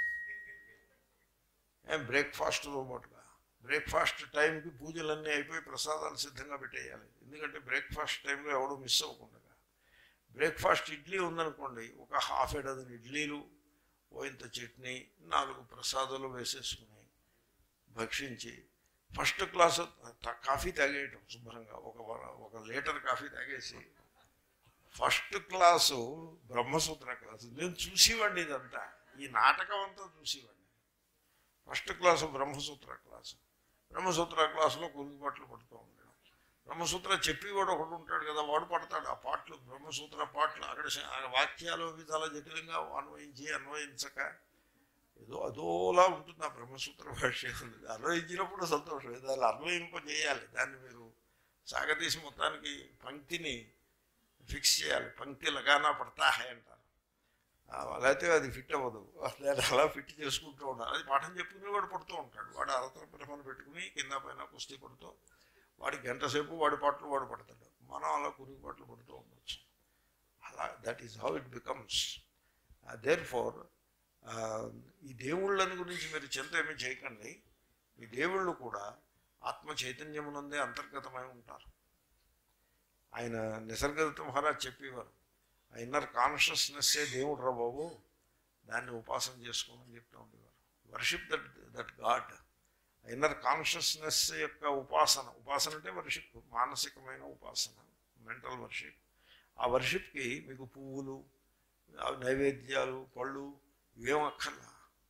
ఏం బ్రేక్ఫాస్ట్తో పాటుగా బ్రేక్ఫాస్ట్ టైంకి పూజలన్నీ అయిపోయి ప్రసాదాలు సిద్ధంగా పెట్టేయాలి ఎందుకంటే బ్రేక్ఫాస్ట్ టైంలో ఎవడు మిస్ అవ్వకుండా బ్రేక్ఫాస్ట్ ఇడ్లీ ఉందనుకోండి ఒక హాఫ్ ఏ డజన్ ఇడ్లీలు ఓ ఇంత చట్నీ నాలుగు ప్రసాదాలు వేసేసుకుని భక్షించి ఫస్ట్ క్లాస్ కాఫీ తాగేయటం శుభ్రంగా ఒక వ- ఒక లీటర్ కాఫీ తాగేసి ఫస్ట్ క్లాసు బ్రహ్మసూత్ర క్లాసు నేను చూసేవాడిని ఇదంతా ఈ నాటకం అంతా చూసేవాడిని first class Brahmasutra class Brahmasutra క్లాసులో కురుగుబాట్లు పడుతూ ఉండడం బ్రహ్మసూత్ర చెప్పేవాడు ఒకడు ఉంటాడు కదా వాడు పడతాడు ఆ పాటలు బ్రహ్మసూత్ర పాటలు అక్కడ శ- ఆ వాక్యాలు అవి చాలా జటిలంగా అన్వయించి అన్వయించక ఏదో అదోలా ఉంటుంది ఆ బ్రహ్మసూత్ర భాష అన్వయించినప్పుడు సంతోషం దాన్ని అన్వయింపజేయాలి దాన్ని మీరు సాగతీసి మొత్తానికి పంక్తిని ఫిక్స్ చేయాలి పంక్తి లగానా పడతా హై అంటారు ఆ, లేకపోతే అది ఫిట్ అవ్వదు దాన్ని అలా ఫిట్ చేసుకుంటూ ఉండాలి అది పాఠం చెప్పుకుని వాడు పడుతూ ఉంటాడు వాడు అరతర పిరమను పెట్టుకుని కింద పైన కుస్తీ పడుతూ వాడి గంట సేపు వాడి పాటలు వాడు పడతాడు మనం అలా కురుగు పాటలు పడుతూ ఉండొచ్చు అలా that is how it becomes therefore ఈ దేవుళ్ళని గురించి మీరు చింత ఏమీ చేయకండి ఈ దేవుళ్ళు కూడా ఆత్మ చైతన్యమునందే అంతర్గతమై ఉంటారు ఆయన నిసర్గదత్త మహారాజ్ చెప్పేవారు ఆ ఇన్నర్ కాన్షియస్నెస్సే దేవుడు రా బాబు దాన్ని ఉపాసన చేసుకోమని చెప్తూ ఉండేవారు worship that that God inner consciousness యొక్క ఉపాసన ఉపాసన అంటే వర్షిప్ మానసికమైన ఉపాసన మెంటల్ వర్షిప్ ఆ వర్షిప్కి మీకు పువ్వులు ఆ నైవేద్యాలు పళ్ళు ఇవేం అక్కర్లా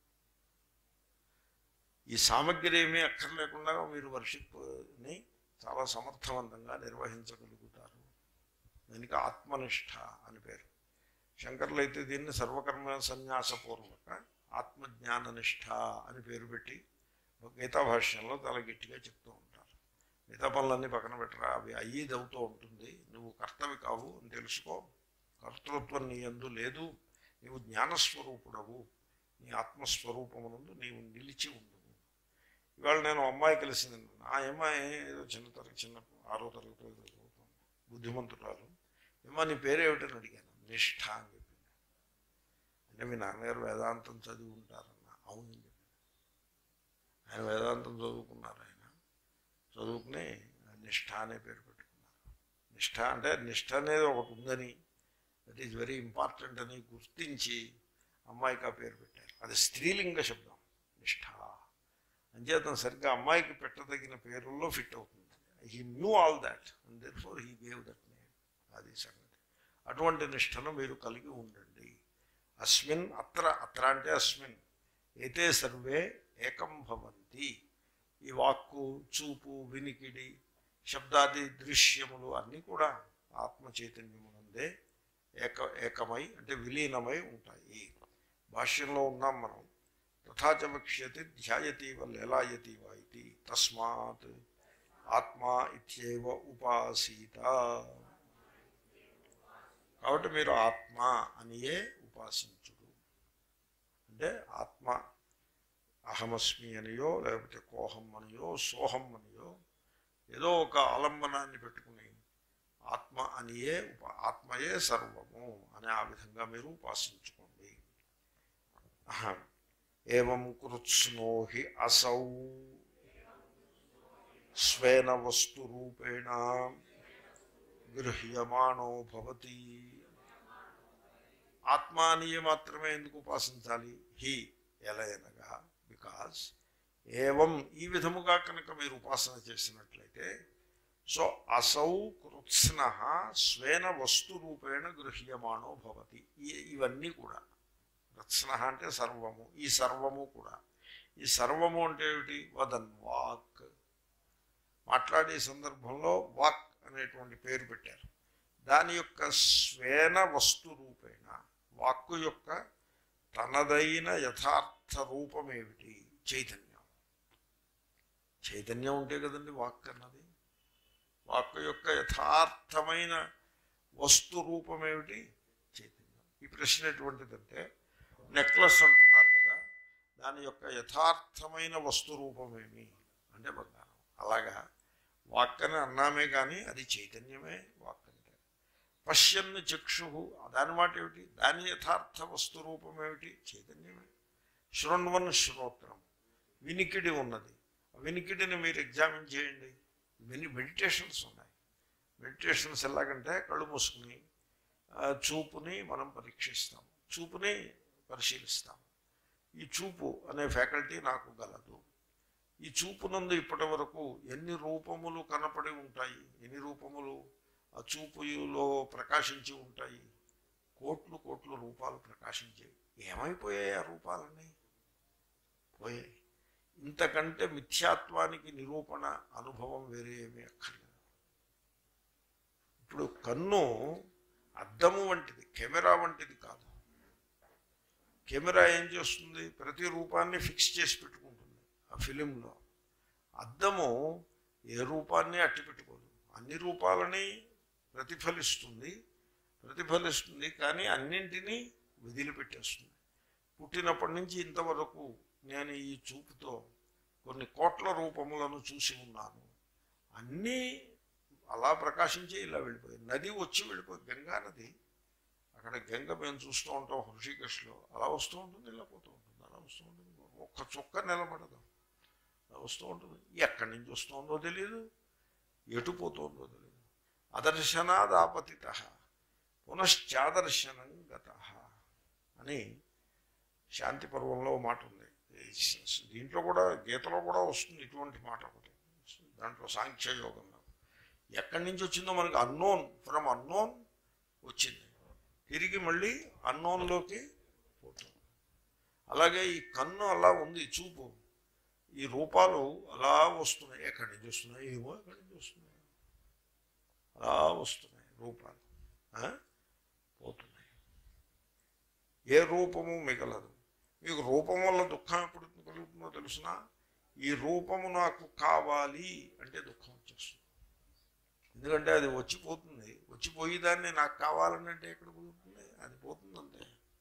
ఈ సామగ్రి ఏమీ అక్కర్లేకుండా మీరు వర్షిప్ని చాలా సమర్థవంతంగా నిర్వహించగలుగుతారు దానికి ఆత్మనిష్ట అని పేరు శంకర్లు అయితే దీన్ని సర్వకర్మ సన్యాసపూర్వక ఆత్మజ్ఞాన నిష్ఠ అని పేరు పెట్టి గీతా భాష్యంలో చాలా గట్టిగా చెప్తూ ఉంటారు మిగతా పనులన్నీ పక్కన పెట్టరా అవి అయ్యేది అవుతూ ఉంటుంది నువ్వు కర్తవి కావు అని తెలుసుకో కర్తృత్వం నీ యందు లేదు నీవు జ్ఞానస్వరూపుడవు నీ ఆత్మస్వరూపమునందు నీవు నిలిచి ఉండు ఇవాళ నేను అమ్మాయి కలిసింది ఆ అమ్మాయి ఏదో చిన్న తరగతి చిన్న ఆరో తరగతి ఏదో చదువుతుంది బుద్ధిమంతురాలు ఏమో నీ పేరేమిటని అడిగాను నిష్ఠ అని చెప్పింది అంటే మీ నాన్నగారు వేదాంతం చదివి ఉంటారన్న అవును అని చెప్పింది ఆయన వేదాంతం చదువుకున్నారు ఆయన చదువుకుని నిష్ఠ అనే పేరు పెట్టుకున్నారు నిష్ఠ అంటే నిష్ఠ అనేది ఒకటి ఉందని దట్ ఈజ్ వెరీ ఇంపార్టెంట్ అని గుర్తించి అమ్మాయికి ఆ పేరు పెట్టారు అది స్త్రీలింగ శబ్దం నిష్ఠ అంచేతను సరిగ్గా అమ్మాయికి పెట్టదగిన పేరుల్లో ఫిట్ అవుతుంది he knew all that and therefore he gave that name అది సంగతి అటువంటి నిష్టను మీరు కలిగి ఉండండి అస్మిన్ అత్ర అత్ర అంటే అస్మిన్ ఏతే సర్వే ఏకం భవంతి ఈ వాక్కు చూపు వినికిడి శబ్దాది దృశ్యములు అన్నీ కూడా ఆత్మ చైతన్యమునందే ఏక ఏకమై అంటే విలీనమై ఉంటాయి భాష్యంలో ఉన్నాం మనం తథాచ వక్ష్యతి ధ్యాయతి వల్లేలాయతి వా ఇది తస్మాత్ ఆత్మా ఇత్యేవ ఉపాసీత కాబట్టి మీరు ఆత్మ అనియే ఉపాసించుడు అంటే ఆత్మ అహమస్మి అనియో లేకపోతే కోహం అనియో సోహం అనియో ఏదో ఒక ఆలంబనాన్ని పెట్టుకుని ఆత్మ అనియే ఉప ఆత్మయే సర్వము అని ఆ విధంగా మీరు ఉపాసించుకోండి అహం. ఏం కృత్స్నో హి అసౌ స్వేన వస్తురూపేణ గృహ్యమాణో భవతి ఆత్మానియ మాత్రమే ఎందుకు ఉపాసించాలి హి ఎలయనగా బికాస్ ఏవం ఈ విధముగా కనుక మీరు ఉపాసన చేసినట్లయితే సో అసౌ కృత్స్న స్వేన వస్తు రూపేణ గృహ్యమాణో భవతి ఈ- ఇవన్నీ కూడా కృత్స్న అంటే సర్వము ఈ సర్వము కూడా ఈ సర్వము అంటే ఏమిటి వదన్ వాక్ మాట్లాడే సందర్భంలో వాక్ అనేటువంటి పేరు పెట్టారు దాని యొక్క స్వేన వస్తు రూపేణ వాక్కు యొక్క తనదైన యథార్థ రూపం ఏమిటి చైతన్యం చైతన్యం ఉంటే కదండి వాక్ అన్నది వాక్కు యొక్క యథార్థమైన వస్తు రూపం ఏమిటి చైతన్యం ఈ ప్రశ్న ఎటువంటిదంటే నెక్లెస్ అంటున్నారు కదా దాని యొక్క యథార్థమైన వస్తు రూపం ఏమి అంటే బంగారం అలాగా వాక్ అని అన్నామే కానీ అది చైతన్యమే వాక్ అంటే పశ్యన్ను చక్షు దాని మాట ఏమిటి దాని యథార్థ వస్తు రూపం ఏమిటి చైతన్యమే శృణ్వన్ శ్రోత్రం వినికిడి ఉన్నది ఆ వినికిడిని మీరు ఎగ్జామిన్ చేయండి విని మెడిటేషన్స్ ఉన్నాయి మెడిటేషన్స్ ఎలాగంటే కళ్ళు మూసుకుని ఆ, చూపుని మనం పరీక్షిస్తాం చూపుని పరిశీలిస్తాం ఈ చూపు అనే ఫ్యాకల్టీ నాకు గలదు ఈ చూపునందు ఇప్పటి వరకు ఎన్ని రూపములు కనపడి ఉంటాయి ఎన్ని రూపములు ఆ చూపులో ప్రకాశించి ఉంటాయి కోట్లు కోట్లు రూపాలు ప్రకాశించాయి ఏమైపోయాయి ఆ రూపాలన్నీ పోయాయి ఇంతకంటే మిథ్యాత్వానికి నిరూపణ అనుభవం వేరే ఏమీ అక్కర్లేదు ఇప్పుడు కన్ను అద్దము వంటిది కెమెరా వంటిది కాదు కెమెరా ఏం చేస్తుంది ప్రతి రూపాన్ని ఫిక్స్ చేసి పెట్టుకుంటుంది ఆ ఫిలింలో అద్దము ఏ రూపాన్ని అట్టి పెట్టుకోదు అన్ని రూపాలని ప్రతిఫలిస్తుంది ప్రతిఫలిస్తుంది కానీ అన్నింటినీ వదిలిపెట్టేస్తుంది పుట్టినప్పటి నుంచి ఇంతవరకు నేను ఈ చూపుతో కొన్ని కోట్ల రూపములను చూసి ఉన్నాను అన్నీ అలా ప్రకాశించి ఇలా వెళ్ళిపోయాయి నది వచ్చి వెళ్ళిపోయి గంగా నది అక్కడ గంగ మేము చూస్తూ ఉంటాం హృషికేశ్లో అలా వస్తూ ఉంటుంది ఇలా పోతూ ఉంటుంది అలా వస్తూ ఉంటుంది ఒక్క చుక్క నిలబడదు అలా వస్తూ ఉంటుంది ఎక్కడి నుంచి వస్తుందో తెలియదు ఎటు పోతుందో తెలియదు అదర్శనాదాపతిత పునశ్చాదర్శనం గత అని శాంతి పర్వంలో ఓ మాట ఉంది ఈ దీంట్లో కూడా గీతలో కూడా వస్తుంది ఇటువంటి మాట ఒకటి దాంట్లో సాంఖ్యయోగంలో ఎక్కడి నుంచి వచ్చిందో మనకి అన్నోన్ ఫ్రమ్ అన్నోన్ వచ్చింది తిరిగి మళ్ళీ అన్నోన్లోకి పోతుంది అలాగే ఈ కన్ను అలా ఉంది చూపు ఈ రూపాలు అలా వస్తున్నాయి ఎక్కడి నుంచి వస్తున్నాయి ఏమో ఎక్కడి నుంచి వస్తున్నాయి అలా వస్తున్నాయి రూపాలు ఆ? పోతున్నాయి ఏ రూపము మిగలదు మీకు రూపం వల్ల దుఃఖం ఎప్పుడు కలుగుతుందో తెలుసిన ఈ రూపము నాకు కావాలి అంటే దుఃఖం వచ్చేస్తుంది ఎందుకంటే అది వచ్చిపోతుంది వచ్చిపోయేదాన్ని నాకు కావాలని అంటే ఎక్కడ పోతుంది అది పోతుందంటే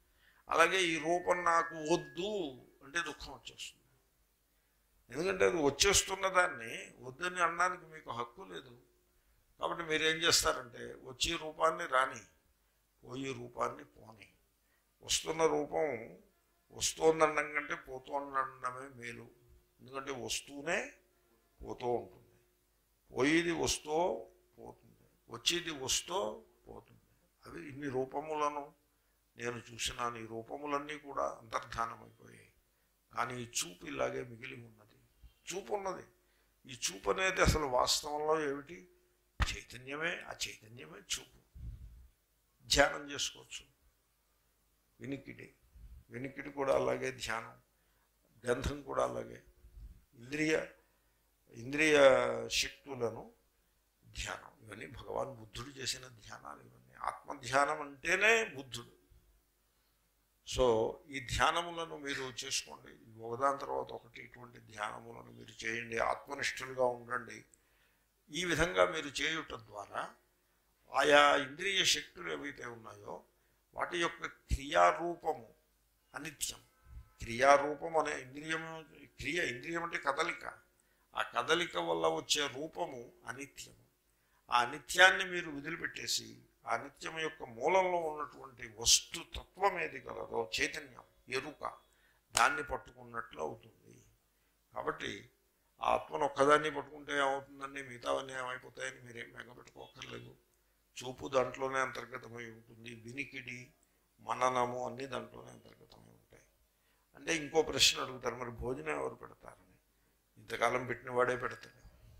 అలాగే ఈ రూపం నాకు వద్దు అంటే దుఃఖం వచ్చేస్తుంది ఎందుకంటే అది వచ్చేస్తున్న దాన్ని వద్దని అనడానికి మీకు హక్కు లేదు కాబట్టి మీరు ఏం చేస్తారంటే వచ్చే రూపాన్ని రాని పోయే రూపాన్ని పోని వస్తున్న రూపం వస్తోందనడం కంటే పోతోందనడమే మేలు ఎందుకంటే వస్తూనే పోతూ ఉంటుంది పోయేది వస్తూ పోతుంది వచ్చేది వస్తూ పోతుంది అవి ఇన్ని రూపములను నేను చూసినాను ఈ రూపములన్నీ కూడా అంతర్ధానమైపోయాయి కానీ ఈ చూపు ఇలాగే మిగిలి ఉన్నది చూపు ఉన్నది ఈ చూపు అనేది అసలు వాస్తవంలో ఏమిటి చైతన్యమే ఆ చైతన్యమే చూపు ధ్యానం చేసుకోవచ్చు వినికిడి వినికిడి కూడా అలాగే ధ్యానం గంధం కూడా అలాగే ఇంద్రియ ఇంద్రియ శక్తులను ధ్యానం ఇవన్నీ భగవాన్ బుద్ధుడు చేసిన ధ్యానాలు ఇవన్నీ ఆత్మధ్యానం అంటేనే బుద్ధుడు సో ఈ ధ్యానములను మీరు చేసుకోండి ఒకదాని తర్వాత ఒకటి ఇటువంటి ధ్యానములను మీరు చేయండి ఆత్మనిష్ఠులుగా ఉండండి ఈ విధంగా మీరు చేయుట ద్వారా ఆయా ఇంద్రియ శక్తులు ఏవైతే ఉన్నాయో వాటి యొక్క క్రియారూపము అనిత్యం క్రియారూపం అనే ఇంద్రియము క్రియ ఇంద్రియం అంటే కదలిక ఆ కదలిక వల్ల వచ్చే రూపము అనిత్యము ఆ అనిత్యాన్ని మీరు వదిలిపెట్టేసి ఆ నిత్యం యొక్క మూలంలో ఉన్నటువంటి వస్తు తత్వం ఏది కలదో చైతన్యం ఎరుక దాన్ని పట్టుకున్నట్లు అవుతుంది కాబట్టి ఆ ఆత్మను ఒక్కదాన్ని పట్టుకుంటే ఏమవుతుందండి మిగతావన్నీ ఏమైపోతాయని మీరేం మెగపెట్టుకోకర్లేదు చూపు దాంట్లోనే అంతర్గతమై ఉంటుంది వినికిడి మననము అన్నీ దాంట్లోనే అంతర్గతమై ఉంటాయి అంటే ఇంకో ప్రశ్న అడుగుతారు మరి భోజనం ఎవరు పెడతారని ఇంతకాలం పెట్టిన వాడే పెడతాడు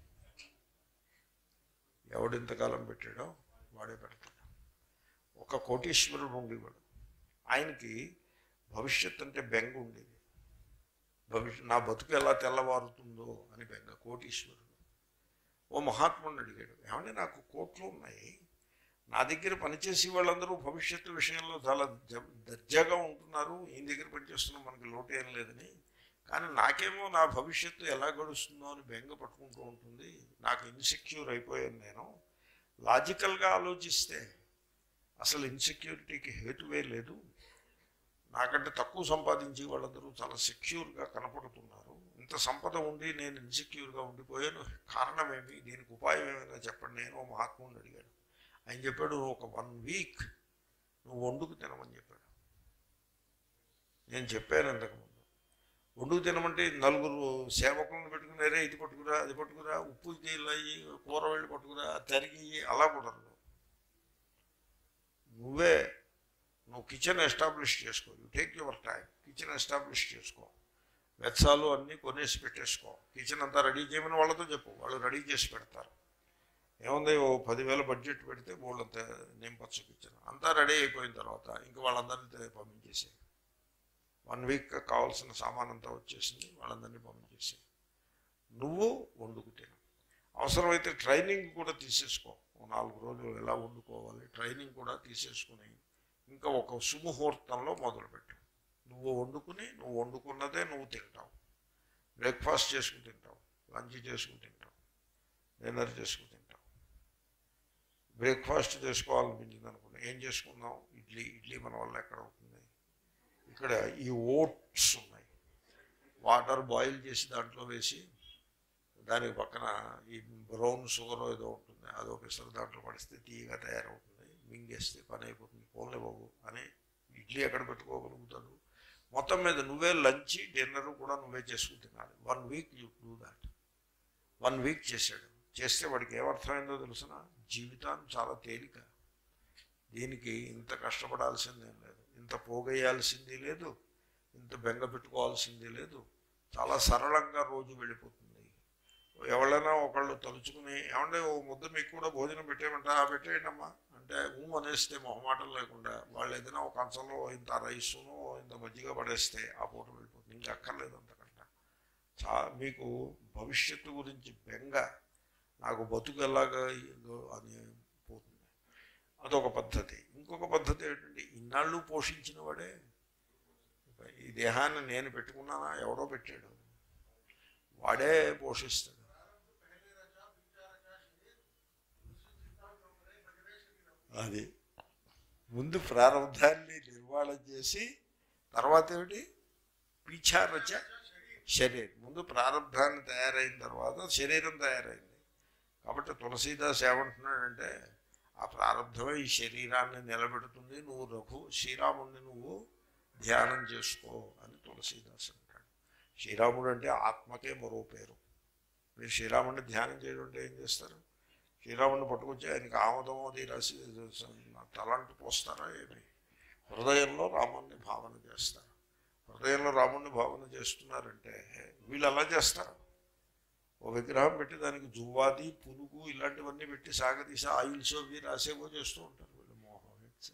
ఎవడు ఇంతకాలం పెట్టాడో వాడే పెడతాడు ఒక కోటీశ్వరుడు ఉండేవాడు ఆయనకి భవిష్యత్ అంటే బెంగ ఉండేది భవిష్యత్ నా బతుకు ఎలా తెల్లవారుతుందో అని బెంగ కోటీశ్వరుడు ఓ మహాత్ముడిని అడిగాడు ఏమంటే నాకు కోట్లు ఉన్నాయి నా దగ్గర పనిచేసే వాళ్ళందరూ భవిష్యత్తు విషయంలో చాలా జ- దర్జాగా ఉంటున్నారు ఈయన దగ్గర పనిచేస్తున్నాం మనకి లోటు ఏం లేదని కానీ నాకేమో నా భవిష్యత్తు ఎలా గడుస్తుందో అని బెంగ పట్టుకుంటూ ఉంటుంది నాకు ఇన్సెక్యూర్ అయిపోయాను నేను లాజికల్గా ఆలోచిస్తే అసలు ఇన్సెక్యూరిటీకి హేతువే లేదు నాకంటే తక్కువ సంపాదించే వాళ్ళందరూ చాలా సెక్యూర్గా కనపడుతున్నారు ఇంత సంపద ఉండి నేను ఇన్సెక్యూర్గా ఉండిపోయాను కారణమేమి దీనికి ఉపాయం ఏమైనా చెప్పండి నేను ఓ మహాత్ముడిని అడిగాడు ఆయన చెప్పాడు "నువ్వు ఒక వన్ వీక్ నువ్వు వండుకు తినమని చెప్పాడు నేను చెప్పాను ఇంతకుముందు వండుకు తినమంటే నలుగురు సేవకులను పెట్టుకున్నారే ఇది పట్టుకురా అది పట్టుకురా ఉప్పు తీయాలి కూర వెళ్ళి పట్టుకురా తరిగి అలా కుదరదు నువ్వే నువ్వు కిచెన్ ఎస్టాబ్లిష్ చేసుకో you take your time kitchen establish చేసుకో వెచ్చాలు అన్నీ కొనేసి పెట్టేసుకో కిచెన్ అంతా రెడీ చేయమని వాళ్ళతో చెప్పు వాళ్ళు రెడీ చేసి పెడతారు ఏముంది ఓ పదివేల బడ్జెట్ పెడితే వాళ్ళంతా నింపచ్చు కిచెన్ అంతా రెడీ అయిపోయిన తర్వాత ఇంకా వాళ్ళందరినీ పంపించేసే వన్ వీక్ కావాల్సిన సామాన్ అంతా వచ్చేసింది వాళ్ళందరినీ పంపించేసి నువ్వు వండుకు తిను అవసరమైతే ట్రైనింగ్ కూడా తీసేసుకో ఓ నాలుగు రోజులు ఎలా వండుకోవాలి ట్రైనింగ్ కూడా తీసేసుకుని ఇంకా ఒక సుముహూర్తంలో మొదలుపెట్టు నువ్వు వండుకుని నువ్వు వండుకున్నదే నువ్వు తింటావు బ్రేక్ఫాస్ట్ చేసుకుని తింటావు లంచ్ చేసుకుని తింటావు డిన్నర్ చేసుకుని తింటావు బ్రేక్ఫాస్ట్ చేసుకోవాలనిపించింది అనుకున్నా ఏం చేసుకుందాం ఇడ్లీ ఇడ్లీ మన వల్ల ఎక్కడ అవుతుంది ఇక్కడ ఈ ఓట్స్ ఉన్నాయి వాటర్ బాయిల్ చేసి దాంట్లో వేసి దానికి పక్కన ఈ బ్రౌన్ షుగర్ ఏదో ఉంటుంది అదో పిసరు దాంట్లో పడిస్తే తీయగా తయారవుతుంది మింగేస్తే పని అయిపోతుంది పోన్లే బాబు అని ఇడ్లీ ఎక్కడ పెట్టుకోగలుగుతాడు మొత్తం మీద నువ్వే లంచ్ డిన్నర్ కూడా నువ్వే చేసుకుని తినాలి one week you do that one week చేశాడు చేస్తే వాడికి ఏమర్థమైందో తెలుసిన జీవితాన్ని చాలా తేలిక దీనికి ఇంత కష్టపడాల్సిందేం లేదు ఇంత పోగేయాల్సింది లేదు ఇంత బెంగ పెట్టుకోవాల్సింది లేదు చాలా సరళంగా రోజు వెళ్ళిపోతుంది ఎవరైనా ఒకళ్ళు తలుచుకుని ఏమంటే ఓ ముద్ద మీకు కూడా భోజనం పెట్టేయమంటారా పెట్టేయండమ్మా అంటే ఊ అనేస్తే మొహమాటం లేకుండా వాళ్ళు ఏదైనా ఒక కంచంలో ఇంత రైసును ఇంత మజ్జిగ పడేస్తే ఆ పూట వెళ్ళిపోతుంది ఇంకా అక్కర్లేదు అంతకంట చా మీకు భవిష్యత్తు గురించి బెంగ నాకు బతుకు ఎలాగా ఇదో అని పోతుంది అదొక పద్ధతి ఇంకొక పద్ధతి ఏంటంటే ఇన్నాళ్ళు పోషించిన వాడే ఈ దేహాన్ని నేను పెట్టుకున్నానా ఎవడో పెట్టాడు వాడే పోషిస్తాడు అది ముందు ప్రారంధాన్ని నిర్మాణం చేసి తర్వాత ఏమిటి పీఛారచ శరీరం ముందు ప్రారంభాన్ని తయారైన తర్వాత శరీరం తయారైంది కాబట్టి తులసీదాస్ ఏమంటున్నాడంటే ఆ ప్రారంభమే ఈ శరీరాన్ని నిలబెడుతుంది నువ్వు రఘు శ్రీరాముడిని నువ్వు ధ్యానం చేసుకో అని తులసీదాస్ అంటాడు శ్రీరాముడు అంటే ఆత్మకే మరో పేరు మీరు శ్రీరాముడిని ధ్యానం చేయడం అంటే ఏం చేస్తారు శ్రీరాముడిని పట్టుకొచ్చి ఆయనకి ఆమదం అది రాసి తలంటు పోస్తారా ఏమి హృదయంలో రాముడిని భావన చేస్తారు హృదయంలో రాముడిని భావన చేస్తున్నారంటే వీళ్ళు అలా చేస్తారు ఓ విగ్రహం పెట్టి దానికి జువ్వాది పులుగు ఇలాంటివన్నీ పెట్టి సాగదీసి ఆయిల్స్ అవి రాసేవో చేస్తూ ఉంటారు వీళ్ళు మోహం it's-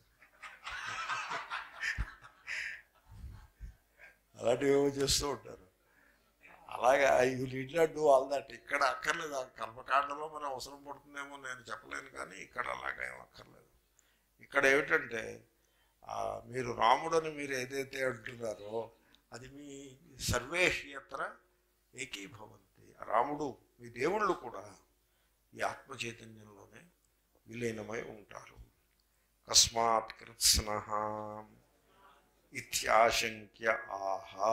అలాంటివి ఏవో చేస్తూ ఉంటారు అలాగా you need not do all that ఇక్కడ అక్కర్లేదు ఆ కర్మకాండలో మనం అవసరం పడుతుందేమో నేను చెప్పలేను కానీ ఇక్కడ అలాగా ఏం అక్కర్లేదు ఇక్కడ ఏమిటంటే ఆ, మీరు రాముడని మీరు ఏదైతే అంటున్నారో అది మీ సర్వేష్యత్ర ఏకీభవంతి ఆ రాముడు మీ దేవుళ్ళు కూడా ఈ ఆత్మ చైతన్యంలోనే విలీనమై ఉంటారు కస్మాత్ కృత్స్న ఇత్యాశంక్య ఆహా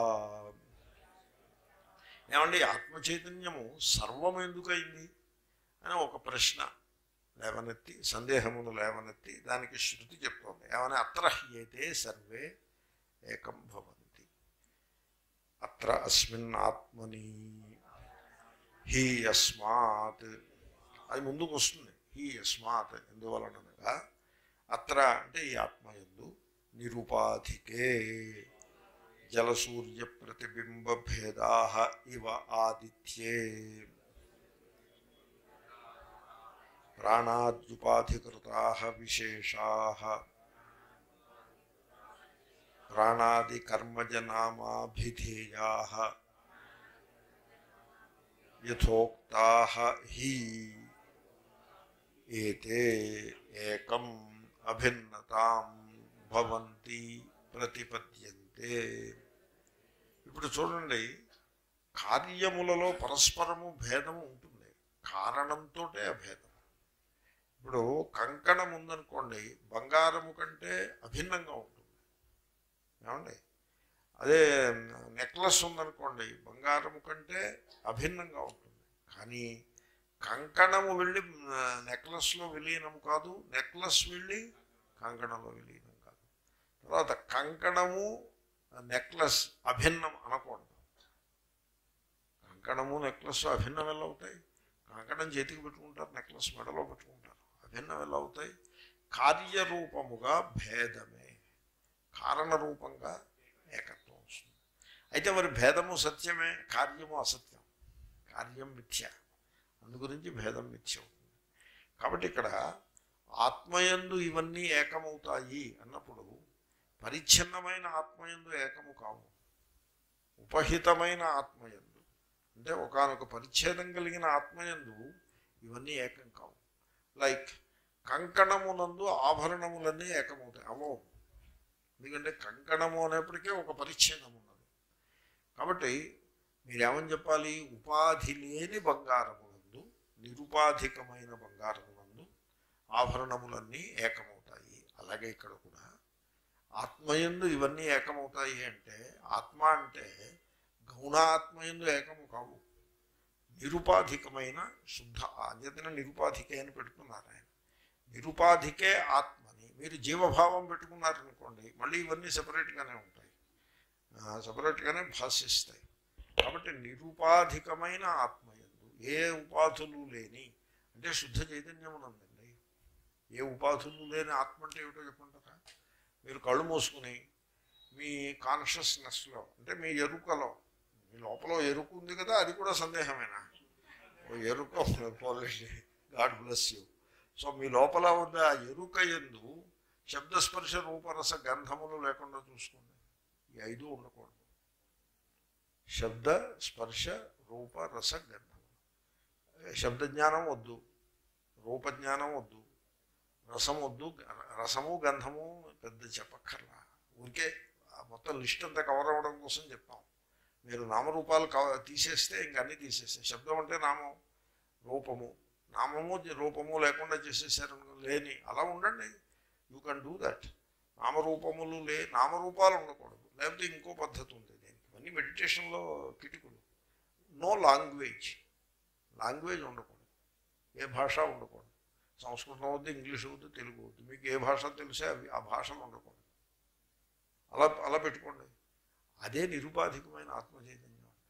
ఏమండి ఆత్మ చైతన్యము సర్వం ఎందుకైంది అని ఒక ప్రశ్న లేవనెత్తి సందేహమును లేవనెత్తి దానికి శృతి చెప్తోంది ఏమని అత్ర హ్యేతే సర్వే ఏకం భవంతి అత్ర అస్మిన్ ఆత్మని హీ యస్మాత్ అది ముందుకు వస్తుంది హీ యస్మాత్ ఎందువలనగా అత్ర అంటే ఈ ఆత్మ ఎందు నిరుపాధికే జలసూర్య ప్రతిబింబ భేదా ఇవ ఆదిత్యే ప్రాణాద్యుపాధికృతా విశేషా ప్రాణాదికర్మజనామాభిధేయా యథోక్తా హి ఏతే ఏకం అభిన్నతాం భవంతి ప్రతిపద్యంతే ఇప్పుడు చూడండి కార్యములలో పరస్పరము భేదము ఉంటుంది కారణంతో అభేదం ఇప్పుడు కంకణం ఉందనుకోండి బంగారము కంటే అభిన్నంగా ఉంటుంది ఏమండి అదే నెక్లెస్ ఉందనుకోండి బంగారము కంటే అభిన్నంగా ఉంటుంది కానీ కంకణము వెళ్ళి నెక్లెస్లో విలీనం కాదు నెక్లెస్ వెళ్ళి కంకణంలో విలీనం కాదు తర్వాత కంకణము నెక్లెస్ అభిన్నం అనకూడదు కంకణము నెక్లెస్ అభిన్నం ఎలా అవుతాయి కంకణం చేతికి పెట్టుకుంటారు నెక్లెస్ మెడలో పెట్టుకుంటారు అభిన్నం ఎలా అవుతాయి కార్యరూపముగా భేదమే కారణరూపంగా ఏకత్వం వస్తుంది అయితే మరి భేదము సత్యమే కార్యము అసత్యం కార్యం మిథ్య అందుగురించి భేదం మిథ్య అవుతుంది కాబట్టి ఇక్కడ ఆత్మయందు ఇవన్నీ ఏకమవుతాయి అన్నప్పుడు పరిచ్ఛిన్నమైన ఆత్మయందు ఏకము కావు ఉపహితమైన ఆత్మయందు అంటే ఒకనొక పరిచ్ఛేదం కలిగిన ఆత్మయందు ఇవన్నీ ఏకం కావు లైక్ కంకణమునందు ఆభరణములన్నీ ఏకమవుతాయి అవో ఎందుకంటే కంకణము అనేప్పటికీ ఒక పరిచ్ఛేదం ఉన్నది కాబట్టి మీరేమని చెప్పాలి ఉపాధి లేని బంగారమునందు నిరుపాధికమైన బంగారమునందు ఆభరణములన్నీ ఏకమవుతాయి అలాగే ఇక్కడ కూడా ఆత్మయందు ఇవన్నీ ఏకమవుతాయి అంటే ఆత్మ అంటే గౌణాత్మయందు ఏకము కావు నిరుపాధికమైన శుద్ధ అంచేతనే నిరుపాధికే అని పెట్టుకున్నారు ఆయన నిరుపాధికే ఆత్మని మీరు జీవభావం పెట్టుకున్నారనుకోండి మళ్ళీ ఇవన్నీ సపరేట్గానే ఉంటాయి సపరేట్గానే భాషిస్తాయి కాబట్టి నిరుపాధికమైన ఆత్మయందు ఏ ఉపాధులు లేని అంటే శుద్ధ చైతన్యమునందండి ఏ ఉపాధులు లేని ఆత్మ అంటే ఏమిటో చెప్పంటారా మీరు కళ్ళు మూసుకుని మీ కాన్షియస్నెస్లో అంటే మీ ఎరుకలో మీ లోపల ఎరుకు ఉంది కదా అది కూడా సందేహమేనా ఓ ఎరుక పోలండి గాడ్ బ్లెస్ యూ సో మీ లోపల ఉన్న ఆ ఎరుక ఎందు శబ్దస్పర్శ రూపరస గంధములు లేకుండా చూసుకోండి ఈ ఐదు ఉండకూడదు శబ్ద స్పర్శ రూప రస గంధములు శబ్దజ్ఞానం వద్దు రూపజ్ఞానం వద్దు రసం వద్దు రసము గంధము పెద్ద చెప్పక్కర్లా ఊరికే ఆ మొత్తం లిస్ట్ అంతా కవర్ అవ్వడం కోసం చెప్తాం మీరు నామరూపాలు కవ తీసేస్తే ఇంక అన్నీ తీసేస్తాయి శబ్దం అంటే నామం రూపము నామము రూపము లేకుండా చేసేసారు లేని అలా ఉండండి యూ కెన్ డూ దట్ నామరూపములు లే నామరూపాలు ఉండకూడదు లేకపోతే ఇంకో పద్ధతి ఉంది దీనికి ఇవన్నీ మెడిటేషన్లో కిటుకులు నో లాంగ్వేజ్ లాంగ్వేజ్ ఉండకూడదు ఏ భాష ఉండకూడదు సంస్కృతం వద్దు ఇంగ్లీష్ వద్దు తెలుగు వద్దు మీకు ఏ భాష తెలిసే అవి ఆ భాషలు ఉండకూడదు అలా అలా పెట్టుకోండి అదే నిరుపాధికమైన ఆత్మ చైతన్యం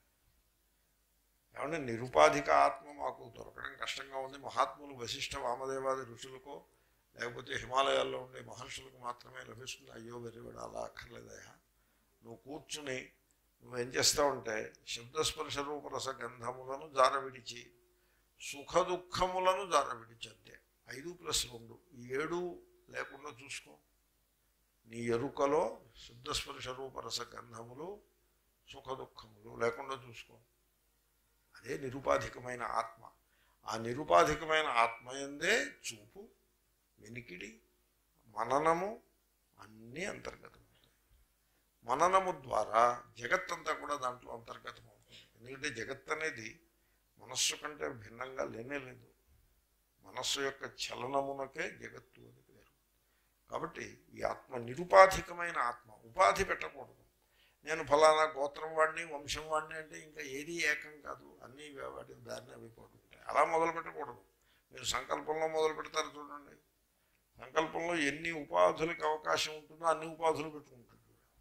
ఏమంటే నిరుపాధిక ఆత్మ మాకు దొరకడం కష్టంగా ఉంది మహాత్ములు వశిష్ఠ వామదేవాది ఋషులకో లేకపోతే హిమాలయాల్లో ఉండే మహర్షులకు మాత్రమే లభిస్తుంది అయ్యో వెర్రివాడు అలా అక్కర్లేదయా నువ్వు కూర్చుని నువ్వేం చేస్తావంటే శబ్దస్పర్శ రూపరస గంధములను జార విడిచి సుఖ దుఃఖములను జార విడిచి అంతే ఐదు ప్లస్ రెండు ఈ ఏడు లేకుండా చూసుకో నీ ఎరుకలో శుద్ధస్పర్శ రూపరస గంధములు సుఖ దుఃఖములు లేకుండా చూసుకో అదే నిరుపాధికమైన ఆత్మ ఆ నిరుపాధికమైన ఆత్మయందే చూపు వెనికిడి మననము అన్నీ అంతర్గతమవుతాయి మననము ద్వారా జగత్తంతా కూడా దాంట్లో అంతర్గతం అవుతుంది ఎందుకంటే జగత్ అనేది మనస్సు కంటే భిన్నంగా లేనే లేదు మనస్సు యొక్క చలనమునకే జగత్తు అని పేరు కాబట్టి ఈ ఆత్మ నిరుపాధికమైన ఆత్మ ఉపాధి పెట్టకూడదు నేను ఫలానా గోత్రం వాడిని వంశం వాడిని అంటే ఇంకా ఏది ఏకం కాదు అన్నీ వాటి దారిని అయిపోతుంటాయి అలా మొదలు పెట్టకూడదు మీరు సంకల్పంలో మొదలు పెడతారు చూడండి సంకల్పంలో ఎన్ని ఉపాధులకు అవకాశం ఉంటుందో అన్ని ఉపాధులు పెట్టుకుంటాడు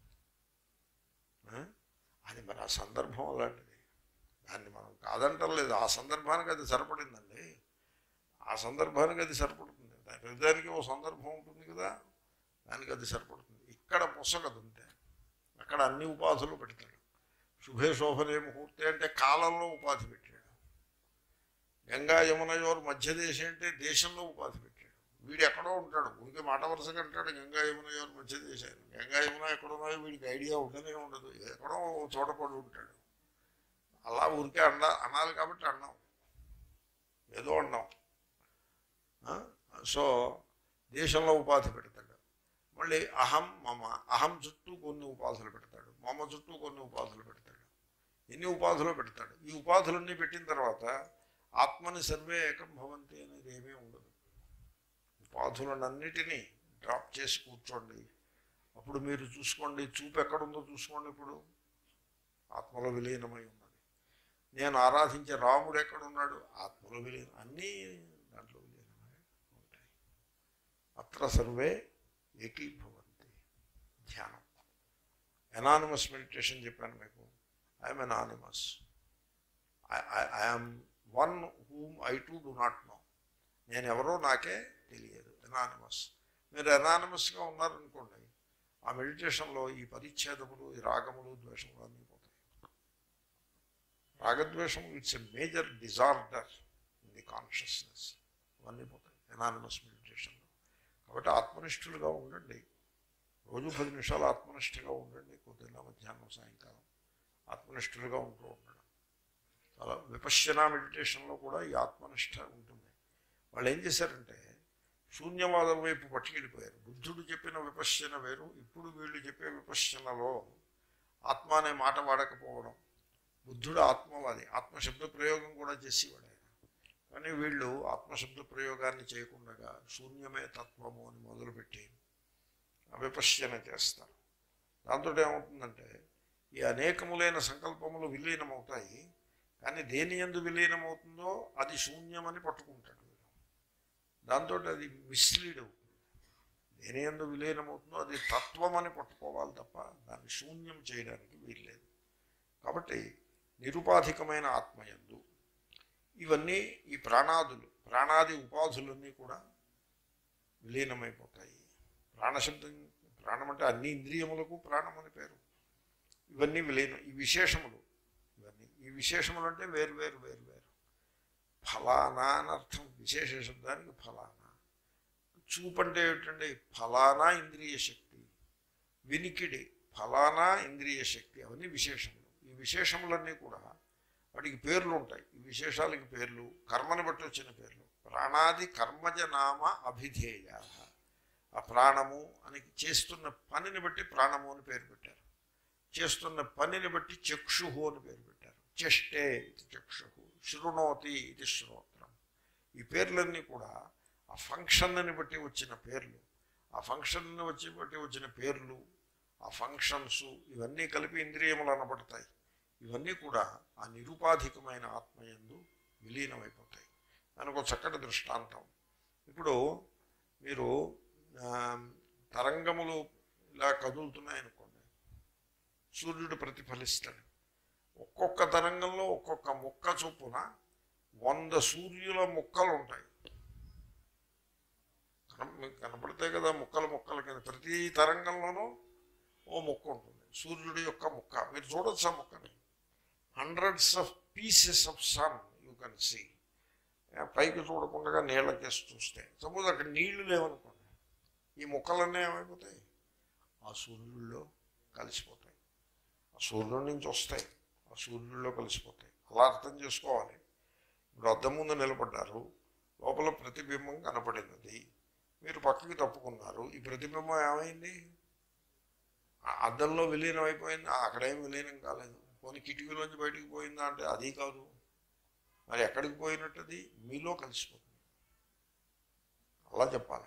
ఆ? అది మరి ఆ సందర్భం అలాంటిది దాన్ని మనం కాదంటలేదు ఆ సందర్భానికి అది సరిపడిందండి ఆ సందర్భానికి అది సరిపడుతుంది దాని ప్రతిదానికి ఓ సందర్భం ఉంటుంది కదా దానికి అది సరిపడుతుంది ఇక్కడ పుస్తకం అంతే అక్కడ అన్ని ఉపాధులు పెడతాడు శుభే శోభనే ముహూర్తే అంటే కాలంలో ఉపాధి పెట్టాడు గంగా యమునయోరు మధ్య దేశం అంటే దేశంలో ఉపాధి పెట్టాడు వీడు ఎక్కడో ఉంటాడు ఊరికే మాట వరుసగా అంటాడు గంగా యమునయోరు మధ్య దేశాన్ని గంగా యమున ఎక్కడున్నాయో వీడికి ఐడియా ఉండనే ఉండదు ఎక్కడో ఓ చోట పడి ఉంటాడు అలా ఊరికే అన్నా అనాలి కాబట్టి అన్నాం ఏదో అన్నాం ఆ? సో దేశంలో ఉపాధి పెడతాడు మళ్ళీ అహం మమ అహం చుట్టూ కొన్ని ఉపాధులు పెడతాడు మమ చుట్టూ కొన్ని ఉపాధులు పెడతాడు ఎన్ని ఉపాధులు పెడతాడు ఈ ఉపాధులన్నీ పెట్టిన తర్వాత ఆత్మని సర్వే ఏకం భవంతి అనేది ఏమీ ఉండదు ఉపాధులనన్నిటినీ డ్రాప్ చేసి కూర్చోండి అప్పుడు మీరు చూసుకోండి చూపు ఎక్కడుందో చూసుకోండి ఇప్పుడు ఆత్మలో విలీనమై ఉన్నది నేను ఆరాధించే రాముడు ఎక్కడున్నాడు ఆత్మలో విలీనం అన్నీ దాంట్లో విలీనమై ఉంటాయి అత్ర సర్వే ఏకీభవంతి ధ్యానం ఎనానిమస్ మెడిటేషన్ చెప్పాను మీకు I'm anonymous I'm one whom I to do not know నేను ఎవరో నాకే తెలియదు ఎనానిమస్ మీరు ఎనానిమస్గా ఉన్నారనుకోండి ఆ మెడిటేషన్లో ఈ పరిచ్ఛేదములు ఈ రాగములు ద్వేషములు అన్నీ పోతాయి రాగద్వేషం it's a major disorder in the consciousness అవన్నీ పోతాయి ఎనానిమస్ మెడిటేషన్లో కాబట్టి ఆత్మనిష్ఠులుగా ఉండండి రోజు పది నిమిషాలు ఆత్మనిష్ఠగా ఉండండి పొద్దున్న మధ్యాహ్నం సాయంకాలం ఆత్మనిష్ఠులుగా ఉంటూ ఉండడం చాలా విపశ్యన మెడిటేషన్లో కూడా ఈ ఆత్మనిష్ట ఉంటుంది వాళ్ళు ఏం చేశారంటే శూన్యవాదం వైపు పట్టుకెళ్ళిపోయారు బుద్ధుడు చెప్పిన విపశ్యన వేరు ఇప్పుడు వీళ్ళు చెప్పే విపశ్యనలో ఆత్మ అనే మాట వాడకపోవడం బుద్ధుడు ఆత్మవాది ఆత్మశబ్ద ప్రయోగం కూడా చేసేవాడు ఆయన కానీ వీళ్ళు ఆత్మశబ్ద ప్రయోగాన్ని చేయకుండా శూన్యమే తత్వము అని మొదలుపెట్టి విపశ్యన చేస్తారు దాంతో ఏమవుతుందంటే ఈ అనేకములైన సంకల్పములు విలీనమవుతాయి కానీ దేని ఎందు విలీనమవుతుందో అది శూన్యమని పట్టుకుంటాడు వీడు దాంతో అది మిస్లీడ్ అవుతుంది దేని ఎందు విలీనమవుతుందో అది తత్వం అని పట్టుకోవాలి తప్ప దాన్ని శూన్యం చేయడానికి వీల్లేదు కాబట్టి నిరుపాధికమైన ఆత్మయందు ఇవన్నీ ఈ ప్రాణాదులు ప్రాణాది ఉపాధులన్నీ కూడా విలీనమైపోతాయి ప్రాణశబ్దం ప్రాణం అంటే అన్ని ఇంద్రియములకు ప్రాణం అని పేరు ఇవన్నీ విలీనం ఈ విశేషములు ఇవన్నీ ఈ విశేషములు అంటే వేరు వేరు వేరు వేరు ఫలానా అని అర్థం విశేష శబ్దానికి ఫలానా చూపు అంటే ఏమిటండి ఫలానా ఇంద్రియ శక్తి వినికిడి ఫలానా ఇంద్రియ శక్తి అవన్నీ విశేషములు ఈ విశేషములన్నీ కూడా వాటికి పేర్లు ఉంటాయి ఈ విశేషాలకి పేర్లు కర్మని బట్టి వచ్చిన పేర్లు ప్రాణాది కర్మజ నామ అభిధేయ ఆ ప్రాణము అని చేస్తున్న పనిని బట్టి ప్రాణము అని పేరు పెట్టారు చేస్తున్న పనిని బట్టి చక్షుహు అని పేరు పెట్టారు చెష్టే ఇది చక్షుహు శృణోతి ఇది శ్రోత్రం ఈ పేర్లన్నీ కూడా ఆ ఫంక్షన్ని బట్టి వచ్చిన పేర్లు ఆ ఫంక్షన్ వచ్చి బట్టి వచ్చిన పేర్లు ఆ ఫంక్షన్స్ ఇవన్నీ కలిపి ఇంద్రియములు అనబడతాయి ఇవన్నీ కూడా ఆ నిరుపాధికమైన ఆత్మయందు విలీనమైపోతాయి దానికి ఒక చక్కటి దృష్టాంతం ఇప్పుడు మీరు ఆ, తరంగములు ఇలా కదులుతున్నాయనుకోండి సూర్యుడు ప్రతిఫలిస్తాడు ఒక్కొక్క తరంగంలో ఒక్కొక్క ముక్క చొప్పున వంద సూర్యుల ముక్కలు ఉంటాయి కన- మీకు కనపడతాయి కదా ముక్కలు ముక్కల కింద ప్రతి తరంగంలోనూ ఓ ముక్క ఉంటుంది సూర్యుడి యొక్క ముక్క మీరు చూడొచ్చు ఆ ముక్కని hundreds of pieces of sun you can see పైకి చూడకుండా నీళ్ళకేసి చూస్తే సపోజ్ అక్కడ నీళ్లు లేవనుకోండి ఈ ముక్కలన్నీ ఏమైపోతాయి ఆ సూర్యుల్లో కలిసిపోతాయి ఆ సూర్యుడి నుంచి వస్తాయి ఆ సూర్యుల్లో కలిసిపోతాయి అలా అర్థం చేసుకోవాలి ఇప్పుడు అద్దం ముందు నిలబడ్డారు లోపల ప్రతిబింబం కనపడినది మీరు పక్కకి తప్పుకున్నారు ఈ ప్రతిబింబం ఏమైంది ఆ అద్దంలో విలీనం అయిపోయింది ఆ, అక్కడేం విలీనం కాలేదు కొన్ని కిటికీలోంచి బయటికి పోయిందా అంటే అది కాదు మరి ఎక్కడికి పోయినట్టది మీలో కలిసిపోతుంది అలా చెప్పాలి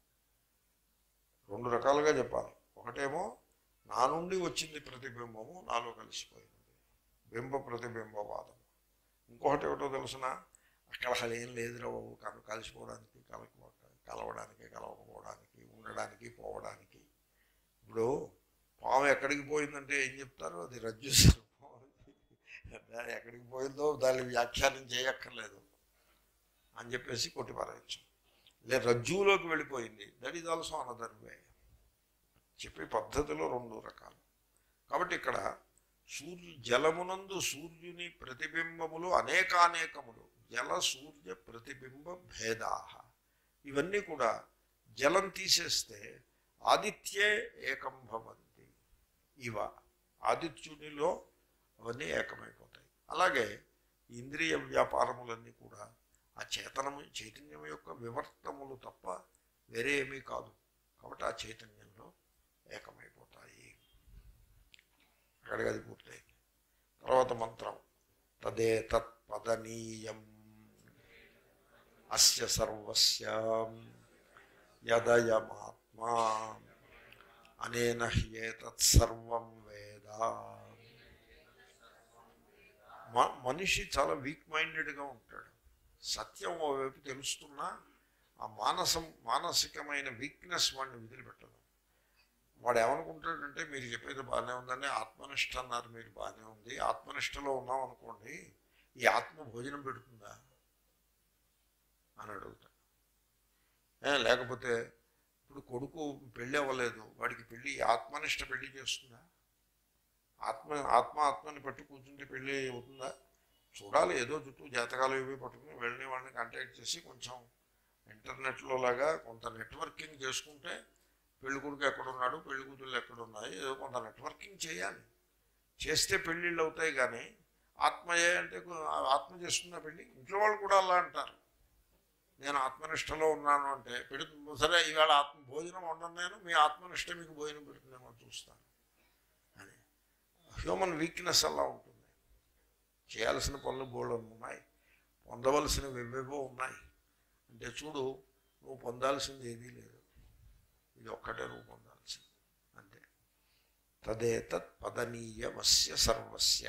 రెండు రకాలుగా చెప్పాలి ఒకటేమో నా నుండి వచ్చింది ప్రతిబింబము నాలో కలిసిపోయింది బింబ ప్రతిబింబవాదం ఇంకొకటి ఏమిటో తెలుసిన అక్కడ అసలు ఏం లేదురా బాబు కను కలిసిపోవడానికి కలక కలవడానికి కలవకపోవడానికి ఉండడానికి పోవడానికి ఇప్పుడు పాము ఎక్కడికి పోయిందంటే ఏం చెప్తారు అది రజ్జు సర్పం. దాని ఎక్కడికి పోయిందో దాన్ని వ్యాఖ్యానం చేయక్కర్లేదు అని చెప్పేసి కొట్టి పారేయచ్చు లే రజ్జువులోకి వెళ్ళిపోయింది that is also another way చెప్పే పద్ధతిలో రెండు రకాలు కాబట్టి ఇక్కడ సూర్యు జలమునందు సూర్యుని ప్రతిబింబములు అనేకానేకములు జల సూర్య ప్రతిబింబ భేదా ఇవన్నీ కూడా జలం తీసేస్తే ఆదిత్యే ఏకం భవంతి ఇవ ఆదిత్యునిలో అవన్నీ ఏకమైపోతాయి అలాగే ఇంద్రియ వ్యాపారములన్నీ కూడా ఆ చేతనము చైతన్యం యొక్క వివర్తములు తప్ప వేరే ఏమీ కాదు కాబట్టి ఆ చైతన్యంలో ఏకమైపోతాయి అక్కడికి అది పూర్తయింది తర్వాత మంత్రం తదే తత్పదనీయం అస్య సర్వస్య యదయమాత్మా అనేన హ్యేతత్సర్వం వేద మ- మనిషి చాలా వీక్ మైండెడ్గా ఉంటాడు సత్యం ఓవైపు తెలుస్తున్నా ఆ మానసం మానసికమైన వీక్నెస్ వాడిని వదిలిపెట్టదు వాడు ఏమనుకుంటాడంటే మీరు చెప్పేది బాగానే ఉందని ఆత్మనిష్ట అన్నారు మీరు బాగానే ఉంది ఆత్మనిష్టలో ఉన్నాం అనుకోండి ఈ ఆత్మ భోజనం పెడుతుందా అని అడుగుతాడు ఏ, లేకపోతే ఇప్పుడు కొడుకు పెళ్ళి అవ్వలేదు వాడికి పెళ్ళి ఆత్మనిష్ట పెళ్లి చేస్తుందా ఆత్మ ఆత్మ ఆత్మని పట్టు కూర్చుంటే పెళ్ళి అవుతుందా చూడాలి ఏదో చుట్టూ జాతకాలు ఇవి పట్టుకుని వెళ్ళిన వాళ్ళని కాంటాక్ట్ చేసి కొంచెం ఇంటర్నెట్లో లాగా కొంత నెట్వర్కింగ్ చేసుకుంటే పెళ్లి కొడుకు ఎక్కడున్నాడు పెళ్లి కూతుళ్ళు ఎక్కడున్నాయి ఏదో కొంత నెట్వర్కింగ్ చేయాలి చేస్తే పెళ్ళిళ్ళు అవుతాయి కానీ ఆత్మయే అంటే కు- ఆత్మ చేస్తుందా పెళ్ళి ఇంట్లో వాళ్ళు కూడా అలా అంటారు నేను ఆత్మనిష్టలో ఉన్నాను అంటే పెడుతుంది సరే ఈవేళ ఆత్మ భోజనం ఉండను నేను మీ ఆత్మనిష్ట మీకు భోజనం పెడుతుందేమో చూస్తాను అని హ్యూమన్ వీక్నెస్ అలా ఉంటుంది చేయాల్సిన పనులు బోళ్ళను ఉన్నాయి పొందవలసినవి ఎవేవో ఉన్నాయి అంటే చూడు నువ్వు పొందాల్సింది ఏదీ లేదు ఇది ఒక్కటే నువ్వు పొందాల్సింది అంతే తదేతత్ పదనీయమస్య సర్వస్య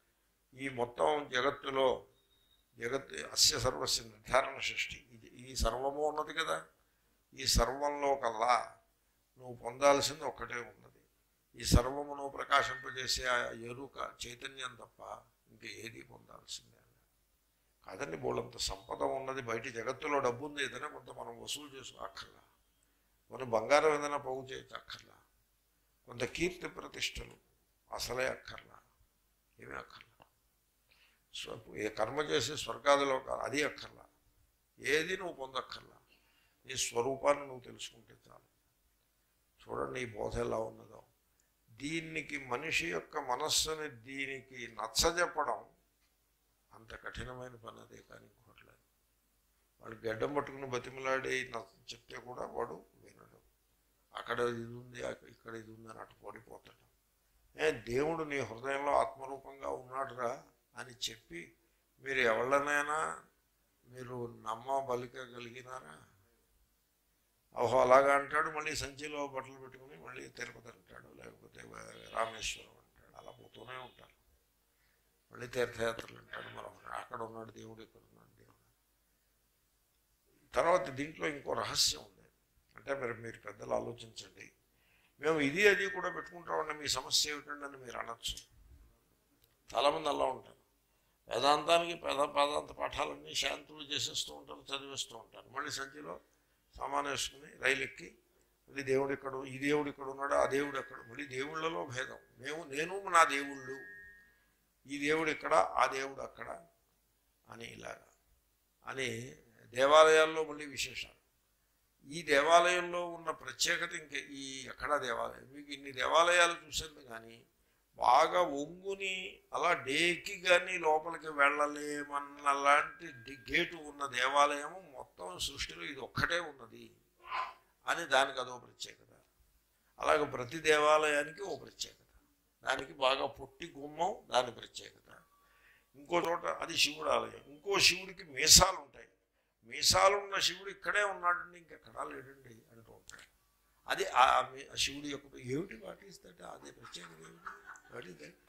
ఈ మొత్తం జగత్తులో జగత్ అస్య సర్వస్య నిర్ధారణ సృష్టి ఇది ఈ సర్వము ఉన్నది కదా ఈ సర్వంలో కల్లా నువ్వు పొందాల్సింది ఒక్కటే ఉన్నది ఈ సర్వమును ప్రకాశింపజేసే ఆ ఎరుక చైతన్యం తప్ప ఇంక ఏది పొందాల్సిందే అన్నాడు. కాదండి బోళ్ళంత సంపద ఉన్నది బయట జగత్తులో డబ్బు ఉంది ఏదైనా కొంత మనం వసూలు చేసుకో అక్కర్లా కొన్ని బంగారం ఏదైనా పోగు చేయొచ్చు అక్కర్లా కొంత కీర్తి ప్రతిష్టలు అసలే అక్కర్లా ఏమీ అక్కర్లా స్వ ఏ కర్మ చేసి స్వర్గాదిలో అది అక్కర్లా ఏది నువ్వు పొందక్కర్లా నీ స్వరూపాన్ని నువ్వు తెలుసుకుంటే చాలు చూడండి ఈ బోధ ఎలా ఉన్నదో దీనికి మనిషి యొక్క మనస్సుని దీనికి నచ్చజెప్పడం అంత కఠినమైన పని అదే కానీ ఇంకోటి లేదు వాడు గడ్డం పట్టుకుని బతిమలాడి నచ్చ చెప్తే కూడా వాడు వినడు అక్కడ ఇది ఉంది అక్క- ఇక్కడ ఇది ఉంది అని అటు పడిపోతాడు ఏ దేవుడు నీ హృదయంలో ఆత్మరూపంగా ఉన్నాడురా అని చెప్పి మీరు ఎవళ్ళనైనా మీరు నమ్మబలికగలిగినారా ఓహో అలాగా అంటాడు మళ్ళీ సంచిలో బట్టలు పెట్టుకుని మళ్ళీ తిరుపతి అంటాడు లేకపోతే రామేశ్వరం అంటాడు అలా పోతూనే ఉంటారు మళ్ళీ తీర్థయాత్రలు అంటాడు మరొకటి అక్కడ ఉన్నాడు దేవుడు ఇక్కడ ఉన్నాడు దేవుడు తర్వాత దీంట్లో ఇంకో రహస్యం ఉంది అంటే మరి మీరు పెద్దలు ఆలోచించండి మేము ఇది అది కూడా పెట్టుకుంటామండి మీ సమస్య ఏమిటండి అని మీరు అనొచ్చు చాలామంది అలా ఉంటారు వేదాంతానికి పేద వేదాంత పాఠాలన్నీ శాంతులు చేసేస్తూ ఉంటారు చదివేస్తూ ఉంటారు మళ్ళీ సంచిలో సామాను వేసుకుని రైలు ఎక్కి మళ్ళీ దేవుడు ఇక్కడ ఈ దేవుడు ఇక్కడ ఉన్నాడు ఆ దేవుడు ఎక్కడ మళ్ళీ దేవుళ్ళలో భేదం మేము నేను నా దేవుళ్ళు ఈ దేవుడు ఇక్కడ ఆ దేవుడు అక్కడ అని ఇలాగా అని దేవాలయాల్లో మళ్ళీ విశేషాలు ఈ దేవాలయంలో ఉన్న ప్రత్యేకత ఇంక ఈ ఎక్కడా దేవాలయం మీకు ఇన్ని దేవాలయాలు చూసింది కానీ బాగా ఒంగుని అలా డేకి కానీ లోపలికి వెళ్ళలేమన్న లాంటి డి- గేటు ఉన్న దేవాలయం మొత్తం సృష్టిలో ఇది ఒక్కటే ఉన్నది అని దానికి అదో ప్రత్యేకత అలాగే ప్రతి దేవాలయానికి ఓ ప్రత్యేకత దానికి బాగా పొట్టి గుమ్మం దాని ప్రత్యేకత ఇంకో చోట అది శివుడు ఆలయం ఇంకో శివుడికి మీసాలు ఉంటాయి మీసాలు ఉన్న శివుడు ఇక్కడే ఉన్నాడండి ఇంకెక్కడా లేడండి అంటూ ఉంటాడు అది ఆ మీ- ఆ శివుడి యొక్క ఏమిటి వాట్ ఈస్ దట్ అదే ప్రత్యేకత ఏమిటి వాట్ ఈస్ దట్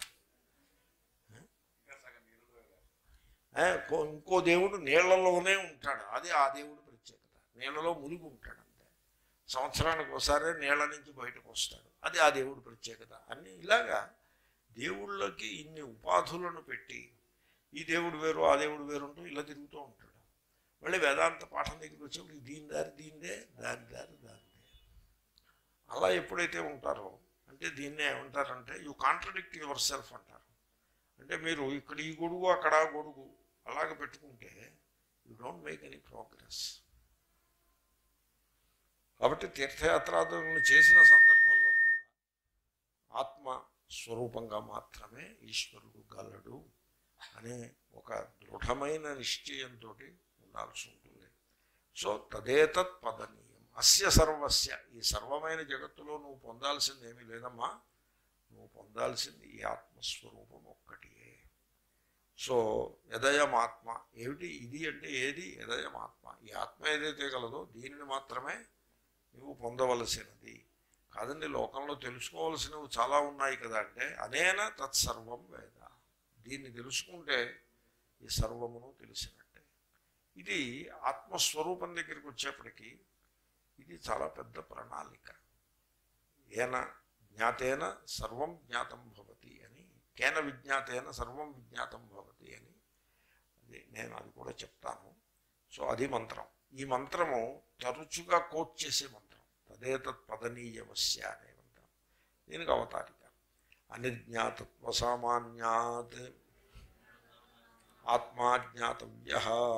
ఏ, కో- ఇంకో దేవుడు నీళ్లలోనే ఉంటాడు అది ఆ దేవుడు ప్రత్యేకత నీళ్లలో మునిగి ఉంటాడు అంతే సంవత్సరానికి ఒకసారి నీళ్ల నుంచి బయటకు వస్తాడు అది ఆ దేవుడు ప్రత్యేకత అన్ని ఇలాగా దేవుళ్ళకి ఇన్ని ఉపాధులను పెట్టి ఈ దేవుడు వేరు ఆ దేవుడు వేరు అంటూ ఇలా తిరుగుతూ ఉంటాడు మళ్ళీ వేదాంత పాఠం దగ్గరికి వచ్చేప్పుడు దీని దారి దీనిదే దాని దారి దానిదే అలా ఎప్పుడైతే ఉంటారో అంటే దీన్నే ఏమంటారంటే యు కాంట్రడిక్ట్ యువర్ సెల్ఫ్ అంటారు అంటే మీరు ఇక్కడ ఈ గొడుగు అక్కడ ఆ గొడుగు అలాగ పెట్టుకుంటే you don't make any progress కాబట్టి తీర్థయాత్రాదులను చేసిన సందర్భంలో కూడా ఆత్మ స్వరూపంగా మాత్రమే ఈశ్వరుడు గలడు అనే ఒక దృఢమైన నిశ్చయంతో ఉండాల్సి ఉంటుంది సో తదేతత్ పదనీయం అస్య సర్వస్య ఈ సర్వమైన జగత్తులో నువ్వు పొందాల్సింది ఏమీ లేదమ్మా నువ్వు పొందాల్సింది ఈ ఆత్మస్వరూపం ఒక్కటియే సో యదయమాత్మ ఏమిటి ఇది అంటే ఏది యదయమాత్మ ఈ ఆత్మ ఏదైతే కలదో దీనిని మాత్రమే నువ్వు పొందవలసినది కాదండి లోకంలో తెలుసుకోవలసినవి చాలా ఉన్నాయి కదా అంటే అనేన తత్సర్వం వేద దీన్ని తెలుసుకుంటే ఈ సర్వమును తెలిసినట్టే ఇది ఆత్మస్వరూపం దగ్గరికి వచ్చేప్పటికీ ఇది చాలా పెద్ద ప్రణాళిక ఏన జ్ఞాతేన సర్వం జ్ఞాతం భవతి అని కేన విజ్ఞాతేన సర్వం విజ్ఞాతం భవతి అని అది నేను అది కూడా చెప్తాను సో అది మంత్రం ఈ మంత్రము తరచుగా కోట్ చేసే మంత్రం తదేతత్ పదనీయమస్య అనే మంత్రం దీనికి అవతారిక అనిర్జ్ఞాతత్వ సామాన్యాత్ ఆత్మా జ్ఞాతవ్య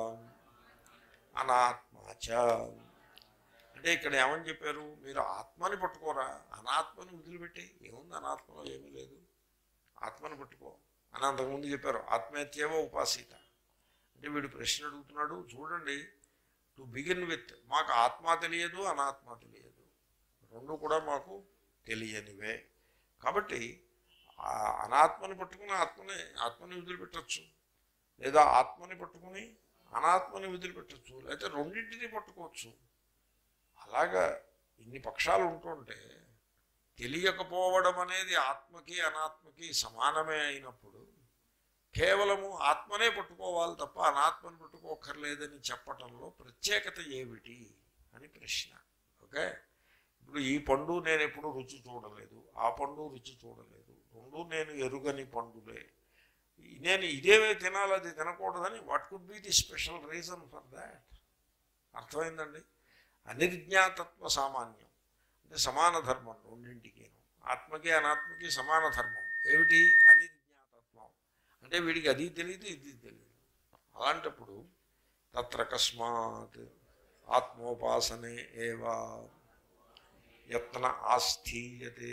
అనాత్మాచ అంటే ఇక్కడ ఏమని చెప్పారు మీరు ఆత్మని పట్టుకోరా అనాత్మని వదిలిపెట్టి ఏముంది అనాత్మలో ఏమీ లేదు ఆత్మని పట్టుకో అని అంతకుముందు చెప్పారు ఆత్మహత్యేవ ఉపాసీత అంటే వీడు ప్రశ్న అడుగుతున్నాడు చూడండి టు బిగిన్ విత్ మాకు ఆత్మ తెలియదు అనాత్మ తెలియదు రెండు కూడా మాకు తెలియనివే కాబట్టి ఆ అనాత్మని పట్టుకుని ఆత్మని ఆత్మని వదిలిపెట్టచ్చు లేదా ఆత్మని పట్టుకుని అనాత్మని వదిలిపెట్టచ్చు లేకపోతే రెండింటిని పట్టుకోవచ్చు అలాగా ఇన్ని పక్షాలు ఉంటుంటే తెలియకపోవడం అనేది ఆత్మకి అనాత్మకి సమానమే అయినప్పుడు కేవలము ఆత్మనే పట్టుకోవాలి తప్ప అనాత్మని పట్టుకోకర్లేదని చెప్పటంలో ప్రత్యేకత ఏమిటి అని ప్రశ్న ఓకే ఇప్పుడు ఈ పండు నేను ఎప్పుడు రుచి చూడలేదు ఆ పండు రుచి చూడలేదు రెండు నేను ఎరుగని పండులే ఈ- నేను ఇదేమే తినాలి అది తినకూడదని what could be the special reason for that అర్థమైందండి అనిర్జ్ఞాతత్వ సామాన్యం అంటే సమాన ధర్మం రెండింటికి ఆత్మకి అనాత్మకి సమాన ధర్మం ఏమిటి అనిర్జ్ఞాతత్వం అంటే వీడికి అది తెలియదు ఇది తెలియదు అలాంటప్పుడు తత్ర కస్మాత్ ఆత్మోపాసనే ఏవా యత్న ఆస్థీయతే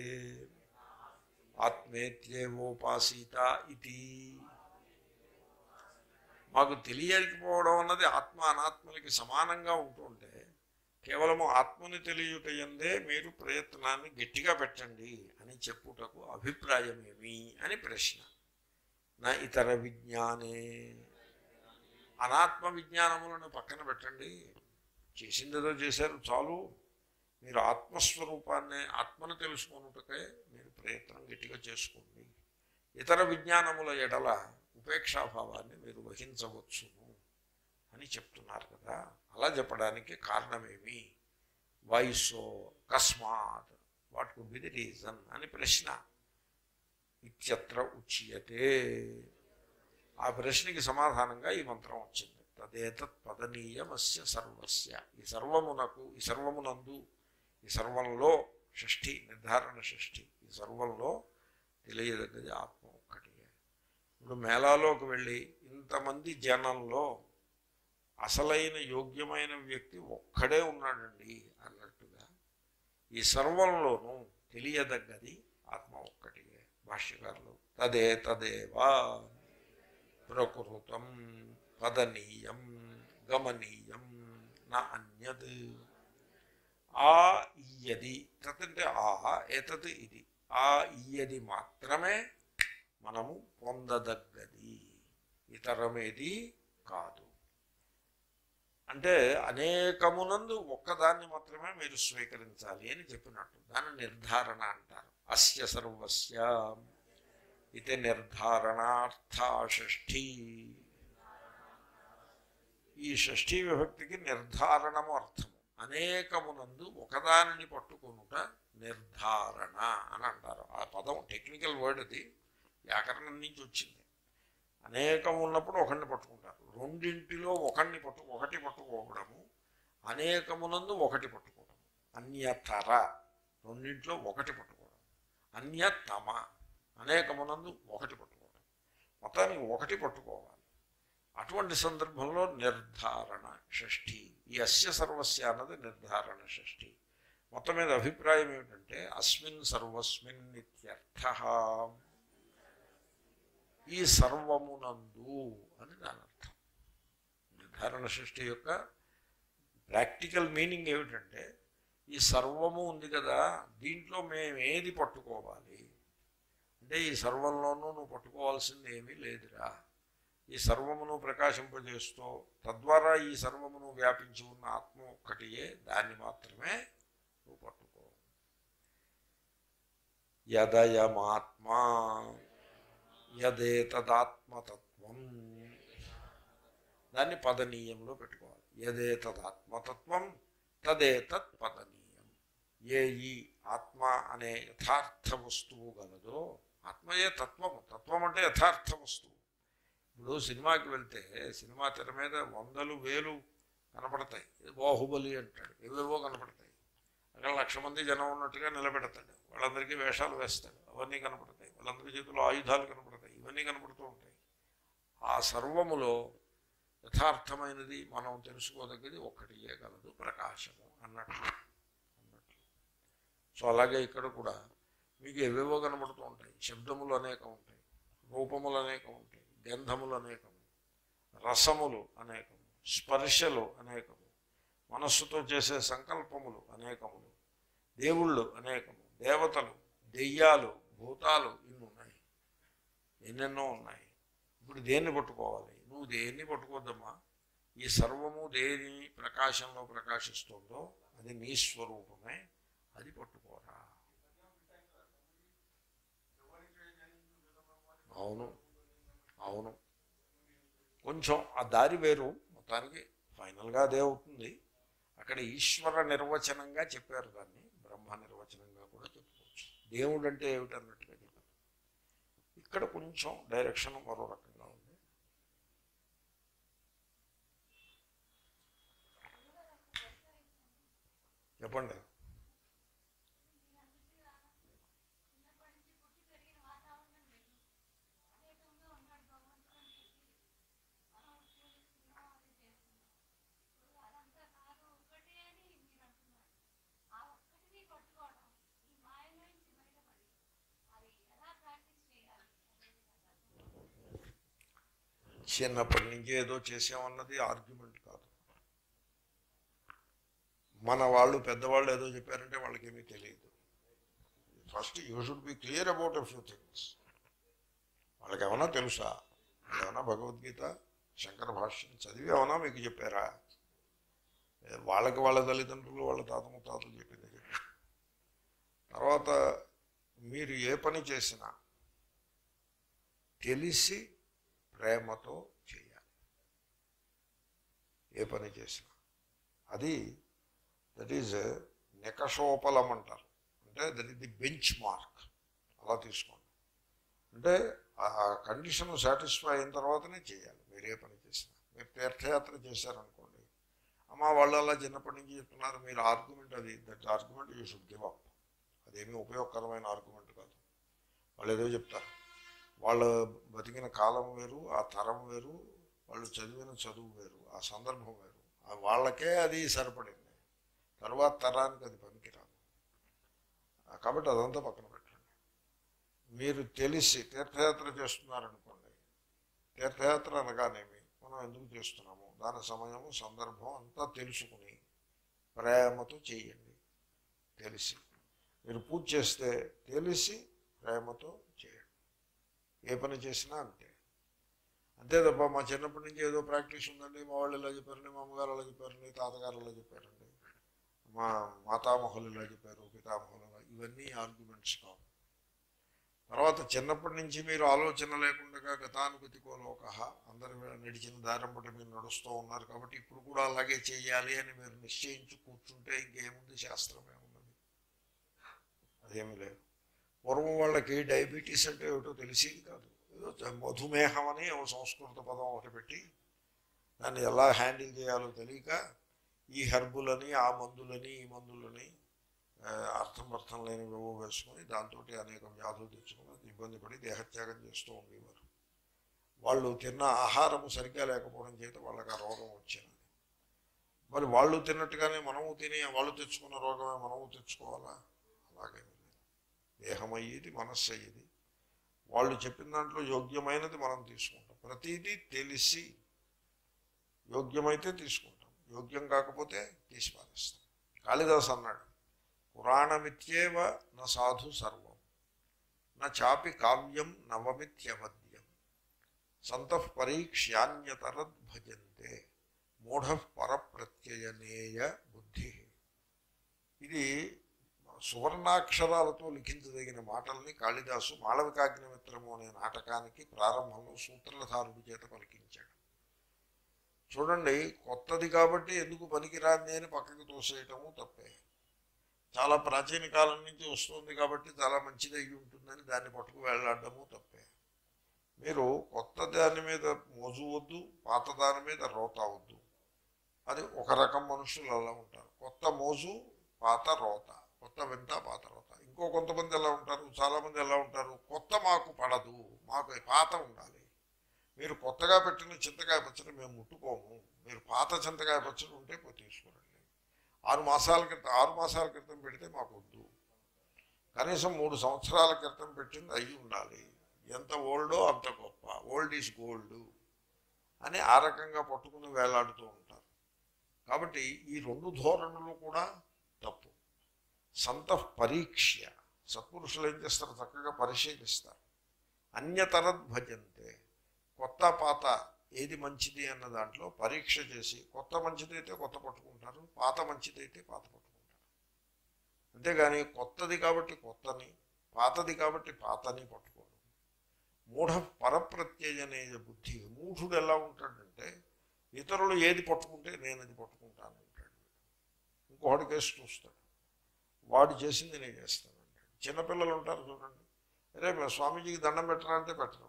ఆత్మేత్యేవోపాసీత ఇది మాకు తెలియకపోవడం అన్నది ఆత్మ అనాత్మలకి సమానంగా ఉంటుంటే కేవలము ఆత్మని తెలియటయందే మీరు ప్రయత్నాన్ని గట్టిగా పెట్టండి అని చెప్పుటకు అభిప్రాయమేమి అని ప్రశ్న నా ఇతర విజ్ఞానే అనాత్మ విజ్ఞానములను పక్కన పెట్టండి చేసిందేదో చేశారు చాలు మీరు ఆత్మస్వరూపాన్ని ఆత్మను తెలుసుకున్నట్టుకే మీరు ప్రయత్నం గట్టిగా చేసుకోండి ఇతర విజ్ఞానముల ఎడల ఉపేక్షాభావాన్ని మీరు వహించవచ్చును అని చెప్తున్నారు కదా అలా చెప్పడానికి కారణమేమి వయస్సో కస్మాత్ what could be the reason అని ప్రశ్న ఇత్యత్ర ఉచ్యతే ఆ ప్రశ్నకి సమాధానంగా ఈ మంత్రం వచ్చింది తదేతత్ పదనీయమస్య సర్వస్య ఈ సర్వమునకు ఈ సర్వమునందు ఈ సర్వంలో షష్ఠి నిర్ధారణ షష్ఠి ఈ సర్వంలో తెలియదగ్గది ఆత్మ ఒక్కటి ఇప్పుడు మేళాలోకి వెళ్ళి ఇంతమంది జనంలో అసలైన యోగ్యమైన వ్యక్తి ఒక్కడే ఉన్నాడండి అన్నట్టుగా ఈ సర్వంలోనూ తెలియదగ్గది ఆత్మ ఒక్కటియే భాష్యకారులు తదే తదేవా ప్రకృతం పదనీయం గమనీయం నా అన్యద్ ఆ ఇయ్యది తత్ అంటే ఆ ఏతత్ ఇది ఆ ఇయ్యది మాత్రమే మనము పొందదగ్గది ఇతరమేది కాదు అంటే అనేకమునందు ఒక్కదాన్ని మాత్రమే మీరు స్వీకరించాలి అని చెప్పినట్టు దాని నిర్ధారణ అంటారు అస్య సర్వస్య ఇది నిర్ధారణార్థ షష్ఠీ ఈ షష్ఠీ విభక్తికి నిర్ధారణము అర్థము అనేకమునందు ఒకదానిని పట్టుకొనుట నిర్ధారణ అని అంటారు ఆ పదం టెక్నికల్ వర్డ్ అది వ్యాకరణం నుంచి వచ్చింది అనేకం ఉన్నప్పుడు ఒకరిని పట్టుకుంటారు రెండింటిలో ఒకరిని పట్టు ఒకటి పట్టుకోవడము అనేకమునందు ఒకటి పట్టుకోవడం అన్యతర రెండింటిలో ఒకటి పట్టుకోవడం అన్యతమ అనేకమునందు ఒకటి పట్టుకోవడం మొత్తానికి ఒకటి పట్టుకోవాలి అటువంటి సందర్భంలో నిర్ధారణ షష్ఠి ఈ అస్య సర్వస్య అన్నది నిర్ధారణ షష్ఠి మొత్తం మీద అభిప్రాయం ఏమిటంటే అస్మిన్ సర్వస్మిన్ నిత్యర్థ ఈ సర్వమునందు అని దాని అర్థం నిర్ధారణ సృష్టి యొక్క ప్రాక్టికల్ మీనింగ్ ఏమిటంటే ఈ సర్వము ఉంది కదా దీంట్లో మేము ఏది పట్టుకోవాలి అంటే ఈ సర్వంలోనూ నువ్వు పట్టుకోవాల్సింది ఏమీ లేదురా ఈ సర్వమును ప్రకాశింపజేస్తూ తద్వారా ఈ సర్వమును వ్యాపించి ఉన్న ఆత్మ ఒక్కటియే దాన్ని మాత్రమే నువ్వు పట్టుకో యదయమాత్మా యదేతదాత్మతత్వం దాన్ని పదనీయంలో పెట్టుకోవాలి యదేతదాత్మతత్వం తదేతత్ పదనీయం ఏ ఈ ఆత్మ అనే యథార్థ వస్తువు గలదో ఆత్మయే తత్వము తత్వం అంటే యథార్థ వస్తువు ఇప్పుడు సినిమాకి వెళ్తే సినిమా తెర మీద వందలు వేలు కనపడతాయి బాహుబలి అంటాడు ఏవేవో కనపడతాయి అక్కడ లక్ష మంది జనం ఉన్నట్టుగా నిలబెడతాడు వాళ్ళందరికీ వేషాలు వేస్తాడు అవన్నీ కనపడతాయి వాళ్ళందరి చేతిలో ఆయుధాలు కనపడతాయి ఇవన్నీ కనపడుతూ ఉంటాయి ఆ సర్వములో యథార్థమైనది మనం తెలుసుకోదగ్గది ఒక్కటియే గలదు ప్రకాశము అన్నట్లు అన్నట్లు సో అలాగే ఇక్కడ కూడా మీకు ఏవేవో కనబడుతూ ఉంటాయి శబ్దములు అనేకం ఉంటాయి రూపములు అనేకం ఉంటాయి గంధములు అనేకము రసములు అనేకము స్పర్శలు అనేకము మనస్సుతో చేసే సంకల్పములు అనేకములు దేవుళ్ళు అనేకము దేవతలు దెయ్యాలు భూతాలు ఇన్ని ఉన్నాయి ఎన్నెన్నో ఉన్నాయి ఇప్పుడు దేన్ని పట్టుకోవాలి నువ్వు దేన్ని పట్టుకోద్దమ్మా ఈ సర్వము దేని ప్రకాశంలో ప్రకాశిస్తుందో అది నీ స్వరూపమే అది పట్టుకోరా అవును అవును కొంచెం ఆ దారి వేరు మొత్తానికి ఫైనల్గా అదే అవుతుంది అక్కడ ఈశ్వర నిర్వచనంగా చెప్పారు దాన్ని బ్రహ్మ నిర్వచనంగా కూడా చెప్పుకోవచ్చు దేవుడు అంటే ఏమిటన్నట్టుగా చెప్పారు ఇక్కడ కొంచెం డైరెక్షన్ మరో రకంగా ఉంది చెప్పండి చిన్నప్పటి నుంచి ఏదో చేసామన్నది ఆర్గ్యుమెంట్ కాదు మన వాళ్ళు పెద్దవాళ్ళు ఏదో చెప్పారంటే వాళ్ళకి ఏమీ తెలియదు first you should be clear about a few things వాళ్ళకి ఏమన్నా తెలుసా ఏమన్నా భగవద్గీత శంకర భాష్యం చదివి ఏమన్నా మీకు చెప్పారా వాళ్ళకి వాళ్ళ తల్లిదండ్రులు వాళ్ళ తాత ముత్తాతలు చెప్పింది చెప్పారా తర్వాత మీరు ఏ పని చేసినా తెలిసి ప్రేమతో చేయాలి ఏ పని చేసినా అది దట్ ఈజ్ నికషోపలం అంటారు అంటే that is the benchmark అలా తీసుకోండి అంటే ఆ కండిషన్ సాటిస్ఫై అయిన తర్వాతనే చేయాలి మీరు ఏ పని చేసినా మీరు తీర్థయాత్ర చేశారనుకోండి అమ్మ వాళ్ళు అలా చిన్నప్పటి నుంచి చెప్తున్నారు మీరు ఆర్గ్యుమెంట్ అది that argument you should give up అదేమీ ఉపయోగకరమైన ఆర్గ్యుమెంట్ కాదు వాళ్ళు ఏదో చెప్తారు వాళ్ళు బతికిన కాలం వేరు ఆ తరం వేరు వాళ్ళు చదివిన చదువు వేరు ఆ సందర్భం వేరు ఆ వాళ్ళకే అది సరిపడింది తర్వాత తరానికి అది పనికిరాదు ఆ కాబట్టి అదంతా పక్కన పెట్టండి మీరు తెలిసి తీర్థయాత్ర చేస్తున్నారనుకోండి తీర్థయాత్ర అనగానేమి మనం ఎందుకు చేస్తున్నాము దాని సమయము సందర్భం అంతా తెలుసుకుని ప్రేమతో చేయండి తెలిసి మీరు పూజ చేస్తే తెలిసి ప్రేమతో చేయండి ఏ పని చేసినా అంతే అంతే తప్ప మా చిన్నప్పటి నుంచి ఏదో ప్రాక్టీస్ ఉందండి మా వాళ్ళు ఇలా చెప్పారండి మా అమ్మగారు అలా చెప్పారండి తాతగారు అలా చెప్పారండి మా మాతామహులు ఇలా చెప్పారు పితామహులు ఇలా ఇవన్నీ ఆర్గ్యుమెంట్స్ కావు తర్వాత చిన్నప్పటి నుంచి మీరు ఆలోచన లేకుండా గతానుగతికో లోక అందరు నడిచిన దారం బట్టి మీరు నడుస్తూ ఉన్నారు కాబట్టి ఇప్పుడు కూడా అలాగే చేయాలి అని మీరు నిశ్చయించి కూర్చుంటే ఇంకేముంది శాస్త్రం ఏమున్నది అదేమీ లేదు పూర్వం వాళ్ళకి డయాబెటీస్ అంటే ఏమిటో తెలిసేది కాదు ఏదో మధుమేహం అని ఓ సంస్కృత పదం ఒకటి పెట్టి దాన్ని ఎలా హ్యాండిల్ చేయాలో తెలియక ఈ హెర్బులని ఆ మందులని ఈ మందులని ఆ, అర్థం అర్థం లేనివేవో వేసుకొని దాంతో అనేక వ్యాధులు తెచ్చుకుని ఇబ్బంది పడి దేహత్యాగం చేస్తూ ఉండేవారు వాళ్ళు తిన్న ఆహారము సరిగ్గా లేకపోవడం చేత వాళ్ళకి ఆ రోగం వచ్చినది మరి వాళ్ళు తిన్నట్టుగానే మనము తిని వాళ్ళు తెచ్చుకున్న రోగమే మనము తెచ్చుకోవాలా అలాగే దేహం అయ్యేది మనస్సు అయ్యేది వాళ్ళు చెప్పిన దాంట్లో యోగ్యమైనది మనం తీసుకుంటాం ప్రతిదీ తెలిసి యోగ్యమైతే తీసుకుంటాం యోగ్యం కాకపోతే తీసి పారేస్తాం కాళిదాస్ అన్నాడు పురాణమిత్యేవ న సాధు సర్వం న చాపి కావ్యం నవమిత్యవద్యం సంతః పరీక్ష్యాన్యతరద్ భజంతే మూఢ పరప్రత్యయనేయ బుద్ధి ఇది సువర్ణాక్షరాలతో లిఖించదగిన మాటల్ని కాళిదాసు మాళవికాగ్నిమిత్రము అనే నాటకానికి ప్రారంభంలో సూత్రధారుడి చేత పలికించాడు చూడండి కొత్తది కాబట్టి ఎందుకు పనికిరాంది అని పక్కకి తోసేయటము తప్పే చాలా ప్రాచీన కాలం నుంచి వస్తుంది కాబట్టి చాలా మంచిది అయి ఉంటుందని దాన్ని పట్టుకు వెళ్ళాడము తప్పే మీరు కొత్త దాని మీద మోజు వద్దు పాత దాని మీద రోత వద్దు అది ఒక రకం మనుషులు అలా ఉంటారు కొత్త మోజు పాత రోత కొత్త వింత పాత రోత ఇంకో కొంతమంది ఎలా ఉంటారు చాలామంది ఎలా ఉంటారు కొత్త మాకు పడదు మాకు పాత ఉండాలి మీరు కొత్తగా పెట్టిన చింతకాయ పచ్చడి మేము ముట్టుకోము మీరు పాత చింతకాయ పచ్చడి ఉంటే పోయి తీసుకురండి ఆరు మాసాల క్రితం ఆరు మాసాల క్రితం పెడితే మాకు వద్దు కనీసం మూడు సంవత్సరాల క్రితం పెట్టింది అయి ఉండాలి ఎంత ఓల్డో అంత గొప్ప ఓల్డ్ ఈజ్ గోల్డ్ అని ఆ రకంగా పట్టుకుని వేలాడుతూ ఉంటారు కాబట్టి ఈ రెండు ధోరణులు కూడా తప్పు సంత పరీక్ష సత్పురుషులు ఏం చేస్తారు చక్కగా పరిశీలిస్తారు అన్యతరద్ భజంతే కొత్త పాత ఏది మంచిది అన్న దాంట్లో పరీక్ష చేసి కొత్త మంచిదైతే కొత్త పట్టుకుంటారు పాత మంచిదైతే పాత పట్టుకుంటారు అంతేగాని కొత్తది కాబట్టి కొత్తని పాతది కాబట్టి పాతని పట్టుకోడు మూఢ పరప్రత్యయనేయ బుద్ధి మూఢుడు ఎలా ఉంటాడంటే ఇతరులు ఏది పట్టుకుంటే నేను అది పట్టుకుంటాను అంటాడు ఇంకొకటి కేసు చూస్తాడు వాడు చేసింది నేను చేస్తాను అంటాడు చిన్నపిల్లలు ఉంటారు చూడండి అరే మేము స్వామీజీకి దండం పెట్టరా అంటే పెట్టరు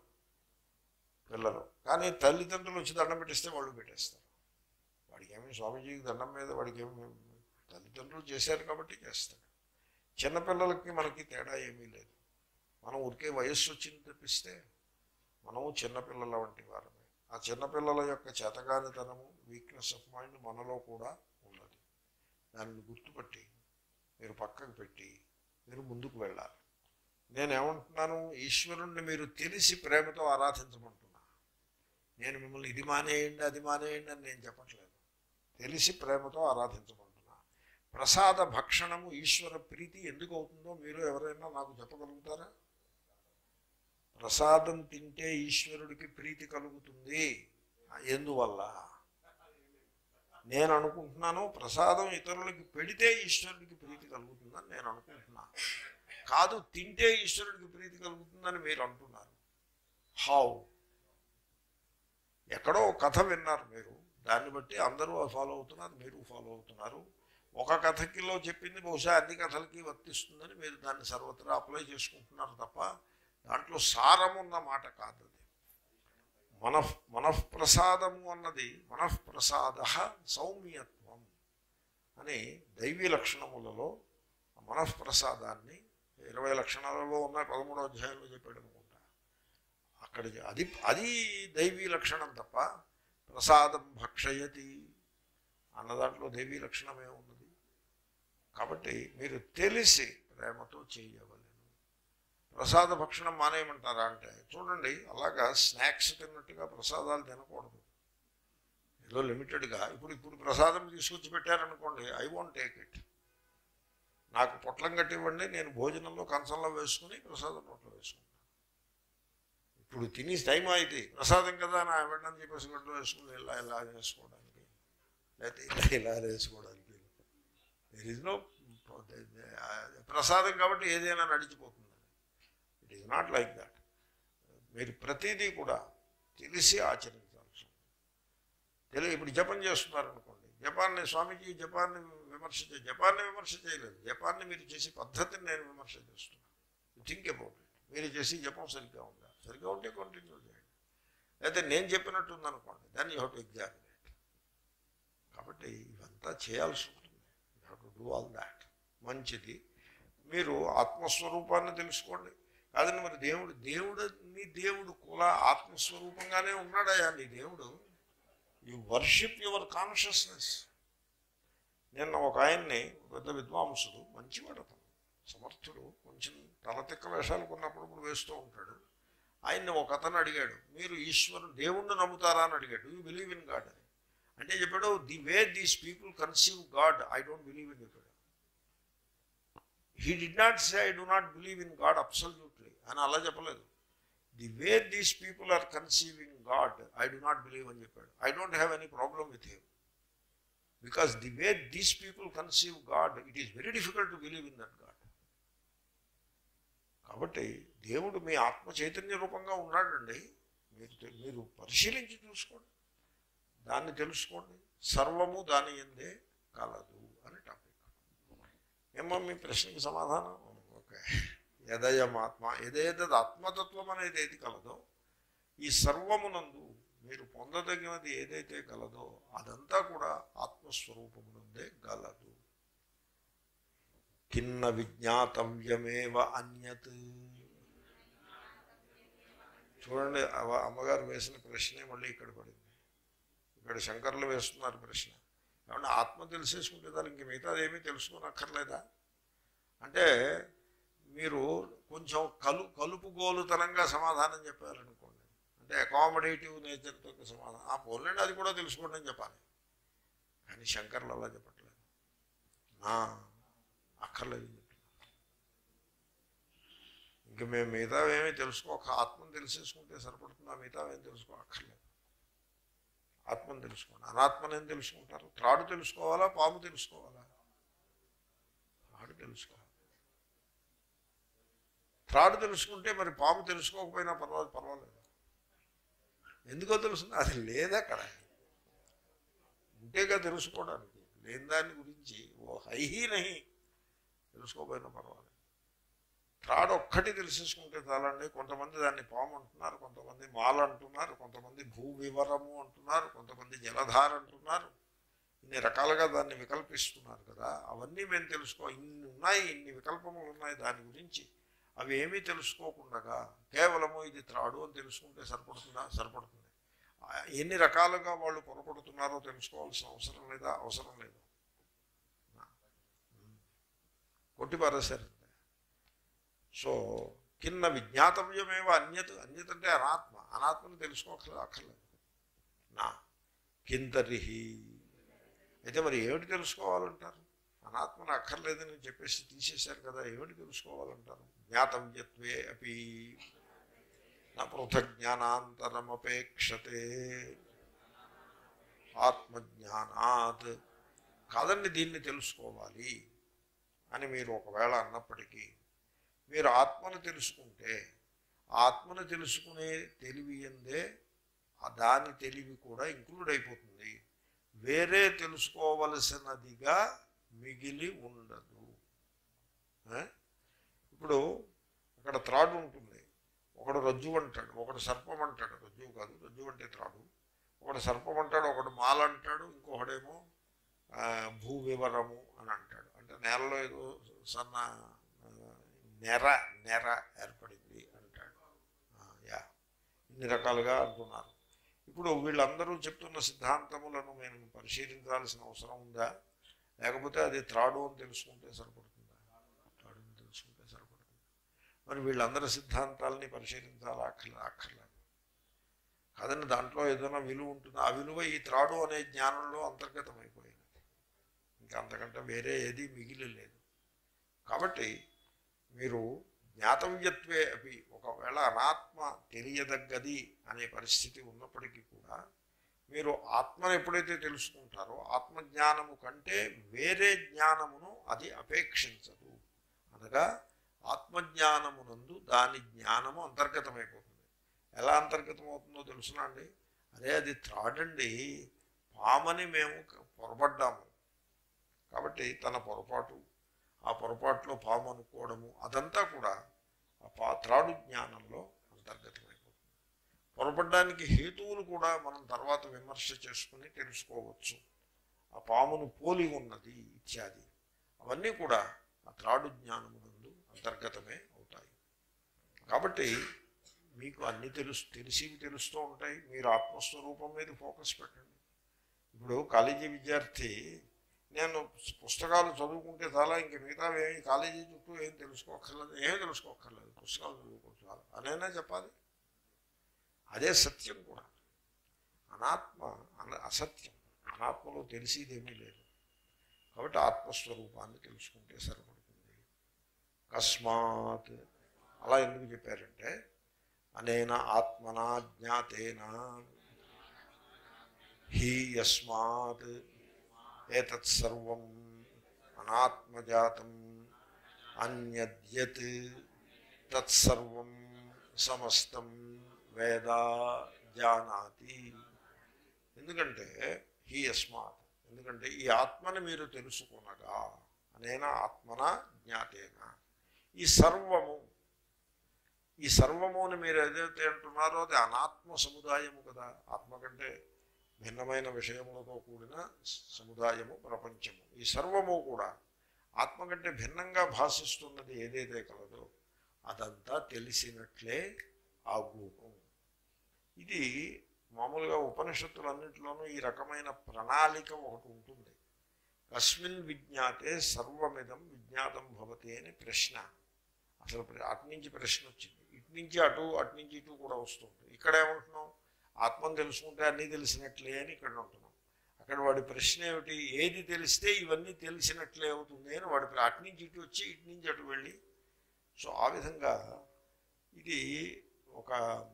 పిల్లలు కానీ తల్లిదండ్రులు వచ్చి దండం పెట్టిస్తే వాళ్ళు పెట్టేస్తారు వాడికి ఏమి స్వామీజీకి దండం మీద వాడికి ఏమి తల్లిదండ్రులు చేశారు కాబట్టి చేస్తాడు చిన్నపిల్లలకి మనకి తేడా ఏమీ లేదు మనం ఉరికే వయస్సు వచ్చింది తప్పిస్తే మనము చిన్నపిల్లల వంటి వారమే ఆ చిన్నపిల్లల యొక్క చేతగానితనము వీక్నెస్ ఆఫ్ మైండ్ మనలో కూడా ఉన్నది దానిని గుర్తుపట్టి మీరు పక్కకు పెట్టి మీరు ముందుకు వెళ్ళాలి నేనేమంటున్నాను ఈశ్వరుణ్ణి మీరు తెలిసి ప్రేమతో ఆరాధించమంటున్నా నేను మిమ్మల్ని ఇది మానేయండి అది మానేయండి అని నేను చెప్పట్లేదు తెలిసి ప్రేమతో ఆరాధించమంటున్నా ప్రసాద భక్షణము ఈశ్వర ప్రీతి ఎందుకు అవుతుందో మీరు ఎవరైనా నాకు చెప్పగలుగుతారా ప్రసాదం తింటే ఈశ్వరుడికి ప్రీతి కలుగుతుంది ఎందువల్ల నేను అనుకుంటున్నాను ప్రసాదం ఇతరులకి పెడితే ఈశ్వరుడికి ప్రీతి కలుగుతుందని నేను అనుకుంటున్నాను కాదు తింటే ఈశ్వరుడికి ప్రీతి కలుగుతుందని మీరు అంటున్నారు హౌ ఎక్కడో ఒక కథ విన్నారు మీరు దాన్ని బట్టి అందరూ ఫాలో అవుతున్నారు మీరు ఫాలో అవుతున్నారు ఒక కథకిలో చెప్పింది బహుశా అన్ని కథలకి వర్తిస్తుందని మీరు దాన్ని సర్వత్రా అప్లై చేసుకుంటున్నారు తప్ప దాంట్లో సారం ఉన్న మాట కాదు అది మన మనఃప్రసాదము అన్నది మనఃప్రసాద సౌమ్యత్వం అని దైవీ లక్షణములలో ఆ మనఃప్రసాదాన్ని ఇరవై లక్షణాలలో ఉన్నాయి పదమూడో అధ్యాయంలో చెప్పాడు అనుకుంటా అక్కడ అది అది దైవీ లక్షణం తప్ప ప్రసాదం భక్షయతి అన్న దాంట్లో దైవీ లక్షణమే ఉన్నది కాబట్టి మీరు తెలిసి ప్రేమతో చేయవలెను ప్రసాద భక్షణం మానేయమంటారా అంటే చూడండి అలాగా స్నాక్స్ తిన్నట్టుగా ప్రసాదాలు తినకూడదు ఏదో లిమిటెడ్గా ఇప్పుడు ఇప్పుడు ప్రసాదం తీసుకొచ్చి పెట్టారనుకోండి ఐ వాంట్ టేక్ ఇట్ నాకు పొట్లం కట్టివ్వండి నేను భోజనంలో కంచంలో వేసుకుని ప్రసాదం నోట్లో వేసుకుంటాను ఇప్పుడు తిని టైం అయితే ప్రసాదం కదా నా వెళ్ళని చెప్పేసి గంటలో వేసుకుని ఇలా ఇలా వేసుకోవడానికి లేకపోతే ఇలా ఇలా వేసుకోవడానికి దెర్ ఇస్ నో ప్రసాదం కాబట్టి ఏదైనా నడిచిపోతుంది it is not like that మీరు ప్రతిదీ కూడా తెలిసి ఆచరించాల్సి ఉంటుంది తెలియ ఇప్పుడు జపం చేస్తున్నారనుకోండి జపాన్ని స్వామీజీ జపాన్ని విమర్శ చే జపాన్ని విమర్శ చేయలేదు జపాన్ని మీరు చేసే పద్ధతిని నేను విమర్శ చేస్తున్నాను థింక్ అబౌట్ ఇట్ మీరు చేసి జపం సరిగ్గా ఉందా సరిగ్గా ఉంటే కంటిన్యూ చేయండి అయితే నేను చెప్పినట్టు ఉందనుకోండి దాన్ని యూ హెవ్ టు ఎగ్జామినేట్ కాబట్టి ఇవంతా చేయాల్సి ఉంటుంది you have to do all that మంచిది మీరు ఆత్మస్వరూపాన్ని తెలుసుకోండి కాదండి మరి దేవుడు దేవుడు నీ దేవుడు కూడా ఆత్మస్వరూపంగానే ఉన్నాడయా నీ దేవుడు యు వర్షిప్ యువర్ కాన్షియస్నెస్ నిన్న ఒక ఆయన్ని పెద్ద విద్వాంసుడు మంచివాడు అతను సమర్థుడు కొంచెం తలతిక్క వేషాలు కొన్నప్పుడు వేస్తూ ఉంటాడు ఆయన్ని ఒక అతను అడిగాడు మీరు ఈశ్వరుడు దేవుణ్ణి నమ్ముతారా అని అడిగాడు యూ బిలీవ్ ఇన్ గాడ్ అని అంటే చెప్పాడు the way these people conceive God I don't believe in చెప్పాడు he did not say I do not believe in God absolutely అని అలా చెప్పలేదు the way these people are conceiving God I do not believe అని చెప్పాడు I don't have any problem with him because the way these people conceive God it is very difficult to believe in that God కాబట్టి దేవుడు మీ ఆత్మ చైతన్య రూపంగా ఉన్నాడండి మీరు తె- మీరు పరిశీలించి చూసుకోండి దాన్ని తెలుసుకోండి సర్వము దాని ఎందే కలదు అని టాపిక్ ఏమో మీ ప్రశ్నకి సమాధానం ఓకే యదయమాత్మ ఏదేదది ఆత్మతత్వం అనేది ఏది కలదో ఈ సర్వమునందు మీరు పొందదగినది ఏదైతే గలదో అదంతా కూడా ఆత్మస్వరూపమునందే గలదు కిన్న విజ్ఞాతవ్యమేవ అన్యత్ చూడండి అవ- అమ్మగారు వేసిన ప్రశ్నే మళ్ళీ ఇక్కడ పడింది ఇక్కడ శంకర్లు వేస్తున్నారు ప్రశ్న ఏమన్నా ఆత్మ తెలిసేసుకుంటే దానికి ఇంక మిగతాది ఏమీ తెలుసుకోనక్కర్లేదా అంటే మీరు కొంచెం కలు కలుపుగోలుతనంగా సమాధానం చెప్పారనుకోండి అంటే అకామిడేటివ్ నేచర్తో సమాధానం ఆ పోలండి అది కూడా తెలుసుకోండి అని చెప్పాలి కానీ శంకర్లు అలా చెప్పట్లేదు నా అక్కర్లేదు అని చెప్తున్నారు ఇంక మేము మిగతా ఏమీ తెలుసుకోక ఆత్మను తెలిసేసుకుంటే సరిపడుతుందా మిగతా ఏం తెలుసుకో అక్కర్లేదు ఆత్మను తెలుసుకోండి అనాత్మను ఏం తెలుసుకుంటారు త్రాడు తెలుసుకోవాలా పాము తెలుసుకోవాలా త్రాడు తెలుసుకోవాలి త్రాడు తెలుసుకుంటే మరి పాము తెలుసుకోకపోయినా పర్వాలేదు పర్వాలేదు ఎందుకో తెలుస్తుంది అది లేదు అక్కడ ఉంటేగా తెలుసుకోవడానికి లేని దాని గురించి ఓ హైహీ నహి తెలుసుకోకపోయినా పర్వాలేదు త్రాడు ఒక్కటి తెలిసేసుకుంటే చాలండి కొంతమంది దాన్ని పాము అంటున్నారు కొంతమంది మాల అంటున్నారు కొంతమంది భూ వివరము అంటున్నారు కొంతమంది జలధార అంటున్నారు ఇన్ని రకాలుగా దాన్ని వికల్పిస్తున్నారు కదా అవన్నీ మేము తెలుసుకో ఇన్ని ఉన్నాయి ఇన్ని వికల్పములు ఉన్నాయి దాని గురించి అవి ఏమీ తెలుసుకోకుండా కేవలము ఇది త్రాడు అని తెలుసుకుంటే సరిపడుతుందా సరిపడుతుంది ఆ, ఎన్ని రకాలుగా వాళ్ళు పొరపడుతున్నారో తెలుసుకోవాల్సిన అవసరం లేదా అవసరం లేదు కొట్టి పారేశారు సో కింద విజ్ఞాతవ్యమేవ అన్యత అన్యత అంటే అనాత్మ అనాత్మను తెలుసుకోకలేదు అక్కర్లేదు నా కింతరిహి అయితే మరి ఏమిటి తెలుసుకోవాలంటారు అనాత్మను అక్కర్లేదని చెప్పేసి తీసేశారు కదా ఏమిటి తెలుసుకోవాలంటారు జ్ఞాతవ్యత్వే అపి నా పృథజ్ఞానాంతరమపేక్షతే ఆత్మజ్ఞానాత్ కాదండి దీన్ని తెలుసుకోవాలి అని మీరు ఒకవేళ అన్నప్పటికీ మీరు ఆత్మను తెలుసుకుంటే ఆత్మను తెలుసుకునే తెలివి ఎందే ఆ దాని తెలివి కూడా ఇంక్లూడ్ అయిపోతుంది వేరే తెలుసుకోవలసినదిగా మిగిలి ఉండదు ఆ? ఇప్పుడు అక్కడ త్రాడు ఉంటుంది ఒకడు రజ్జు అంటాడు ఒకడు సర్పం అంటాడు రజ్జువు కాదు రజ్జు అంటే త్రాడు ఒకడు సర్పం అంటాడు ఒకడు మాల అంటాడు ఇంకొకడేమో ఆ, భూ వివరము అని అంటాడు అంటే నేలలో ఏదో సన్న ఆ, నెర నెర ఏర్పడింది అంటాడు ఆ, యా ఇన్ని రకాలుగా అంటున్నారు ఇప్పుడు వీళ్ళందరూ చెప్తున్న సిద్ధాంతములను మేము పరిశీలించాల్సిన అవసరం ఉందా లేకపోతే అది త్రాడు అని తెలుసుకుంటే సరిపడుతుందా త్రాడు అని తెలుసుకుంటే సరిపడుతుంది మరి వీళ్ళందరి సిద్ధాంతాలని పరిశీలించాలా అక్కర్లే అక్కర్లేదు కాదని దాంట్లో ఏదైనా విలువ ఉంటుంది ఆ విలువ ఈ త్రాడు అనే జ్ఞానంలో అంతర్గతమైపోయింది ఇంకా అంతకంటే వేరే ఏది మిగిలి లేదు కాబట్టి మీరు జ్ఞాతవ్యత్వే అవి ఒకవేళ అనాత్మ తెలియదగ్గది అనే పరిస్థితి ఉన్నప్పటికీ కూడా మీరు ఆత్మను ఎప్పుడైతే తెలుసుకుంటారో ఆత్మజ్ఞానము కంటే వేరే జ్ఞానమును అది అపేక్షించదు అనగా ఆత్మజ్ఞానమునందు దాని జ్ఞానము అంతర్గతమైపోతుంది ఎలా అంతర్గతం అవుతుందో తెలుసునా అండి అరే అది త్రాడండి పామని మేము పొరపడ్డాము కాబట్టి తన పొరపాటు ఆ పొరపాటులో పాము అనుకోవడము అదంతా కూడా ఆ పా త్రాడు జ్ఞానంలో అంతర్గతమైపోతుంది పొరపడ్డానికి హేతువులు కూడా మనం తర్వాత విమర్శ చేసుకుని తెలుసుకోవచ్చు ఆ పామును పోలి ఉన్నది ఇత్యాది అవన్నీ కూడా ఆ త్రాడు జ్ఞానమునందు అంతర్గతమే అవుతాయి కాబట్టి మీకు అన్ని తెలుసు తెలిసివి తెలుస్తూ ఉంటాయి మీరు ఆత్మస్వరూపం మీద ఫోకస్ పెట్టండి ఇప్పుడు కాలేజీ విద్యార్థి నేను పుస్తకాలు చదువుకుంటే చాలా ఇంక మిగతా ఏమి కాలేజీ చుట్టూ ఏం తెలుసుకోక్కర్లేదు ఏమీ తెలుసుకోక్కర్లేదు పుస్తకాలు చదువుకుంటే చాలా అనేనా చెప్పాలి అదే సత్యం కూడా అనాత్మ అన అసత్యం అనాత్మలో తెలిసేదేమీ లేదు కాబట్టి ఆత్మస్వరూపాన్ని తెలుసుకుంటే సరిపడుతుంది అకస్మాత్ అలా ఎందుకు చెప్పారంటే అనేన ఆత్మనా జ్ఞాతేన హి యస్మాత్ ఏతత్ సర్వం అనాత్మజాతం అన్యద్యత్ తత్సర్వం సమస్తం వేద జానాతి ఎందుకంటే హీ యస్మాత్ ఎందుకంటే ఈ ఆత్మని మీరు తెలుసుకునగా అనేన ఆత్మన జ్ఞాతేన ఈ సర్వము ఈ సర్వము అని మీరు ఏదైతే అంటున్నారో అది అనాత్మ సముదాయము కదా ఆత్మ కంటే భిన్నమైన విషయములతో కూడిన సముదాయము ప్రపంచము ఈ సర్వము కూడా ఆత్మ కంటే భిన్నంగా భాషిస్తున్నది ఏదైతే కలదో అదంతా తెలిసినట్లే ఆ రూపం ఇది మామూలుగా ఉపనిషత్తులన్నింటిలోనూ ఈ రకమైన ప్రణాళిక ఒకటి ఉంటుంది కస్మిన్ విజ్ఞాతే సర్వమిదం విజ్ఞాతం భవతి అని ప్రశ్న అసలు ప్ర- అటు నుంచి ప్రశ్న వచ్చింది ఇటు నుంచి అటు అటు నుంచి ఇటు కూడా వస్తుంది ఇక్కడ ఏమంటున్నాం ఆత్మను తెలుసుకుంటే అన్నీ తెలిసినట్లే అని ఇక్కడ ఉంటున్నాం అక్కడ వాడి ప్రశ్న ఏమిటి ఏది తెలిస్తే ఇవన్నీ తెలిసినట్లే అవుతుంది అని వాడి ప్ర- అటు నుంచి ఇటు వచ్చి ఇటు నుంచి అటు వెళ్ళి సో ఆ విధంగా ఇది ఒక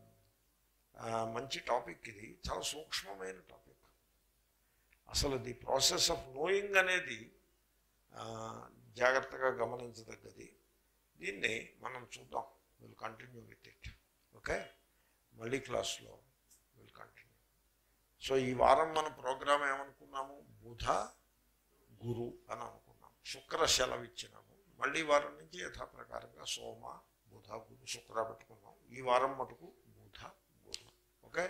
ఆ, మంచి టాపిక్ ఇది చాలా సూక్ష్మమైన టాపిక్ అసలు ది ప్రాసెస్ ఆఫ్ నోయింగ్ అనేది ఆ, జాగ్రత్తగా గమనించదగ్గది దీన్ని మనం చూద్దాం will continue with it okay మళ్ళీ క్లాస్లో విల్ కంటిన్యూ సో ఈ వారం మన ప్రోగ్రామ్ ఏమనుకున్నాము బుధ గురు అని అనుకున్నాం శుక్ర సెలవు ఇచ్చినాము మళ్ళీ వారం నుంచి యథాప్రకారంగా సోమ బుధ గురు శుక్ర పెట్టుకున్నాం ఈ వారం మటుకు బుధ గురు ఓకే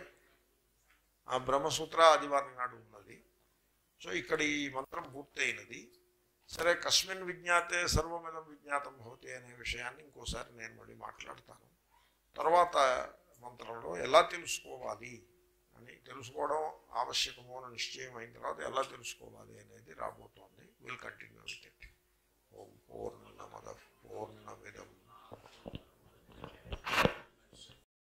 ఆ బ్రహ్మసూత్ర ఆదివారం నాడు ఉన్నది సో ఇక్కడ ఈ మంత్రం పూర్తయినది సరే కస్మిన్ విజ్ఞాతే సర్వమిదం విజ్ఞాతం భవతి అనే విషయాన్ని ఇంకోసారి నేను మళ్ళీ మాట్లాడతాను తర్వాత మంత్రంలో ఎలా తెలుసుకోవాలి అని తెలుసుకోవడం ఆవశ్యకము అని నిశ్చయం అయిన తర్వాత ఎలా తెలుసుకోవాలి అనేది రాబోతోంది విల్ కంటిన్యూ విత్ ఇట్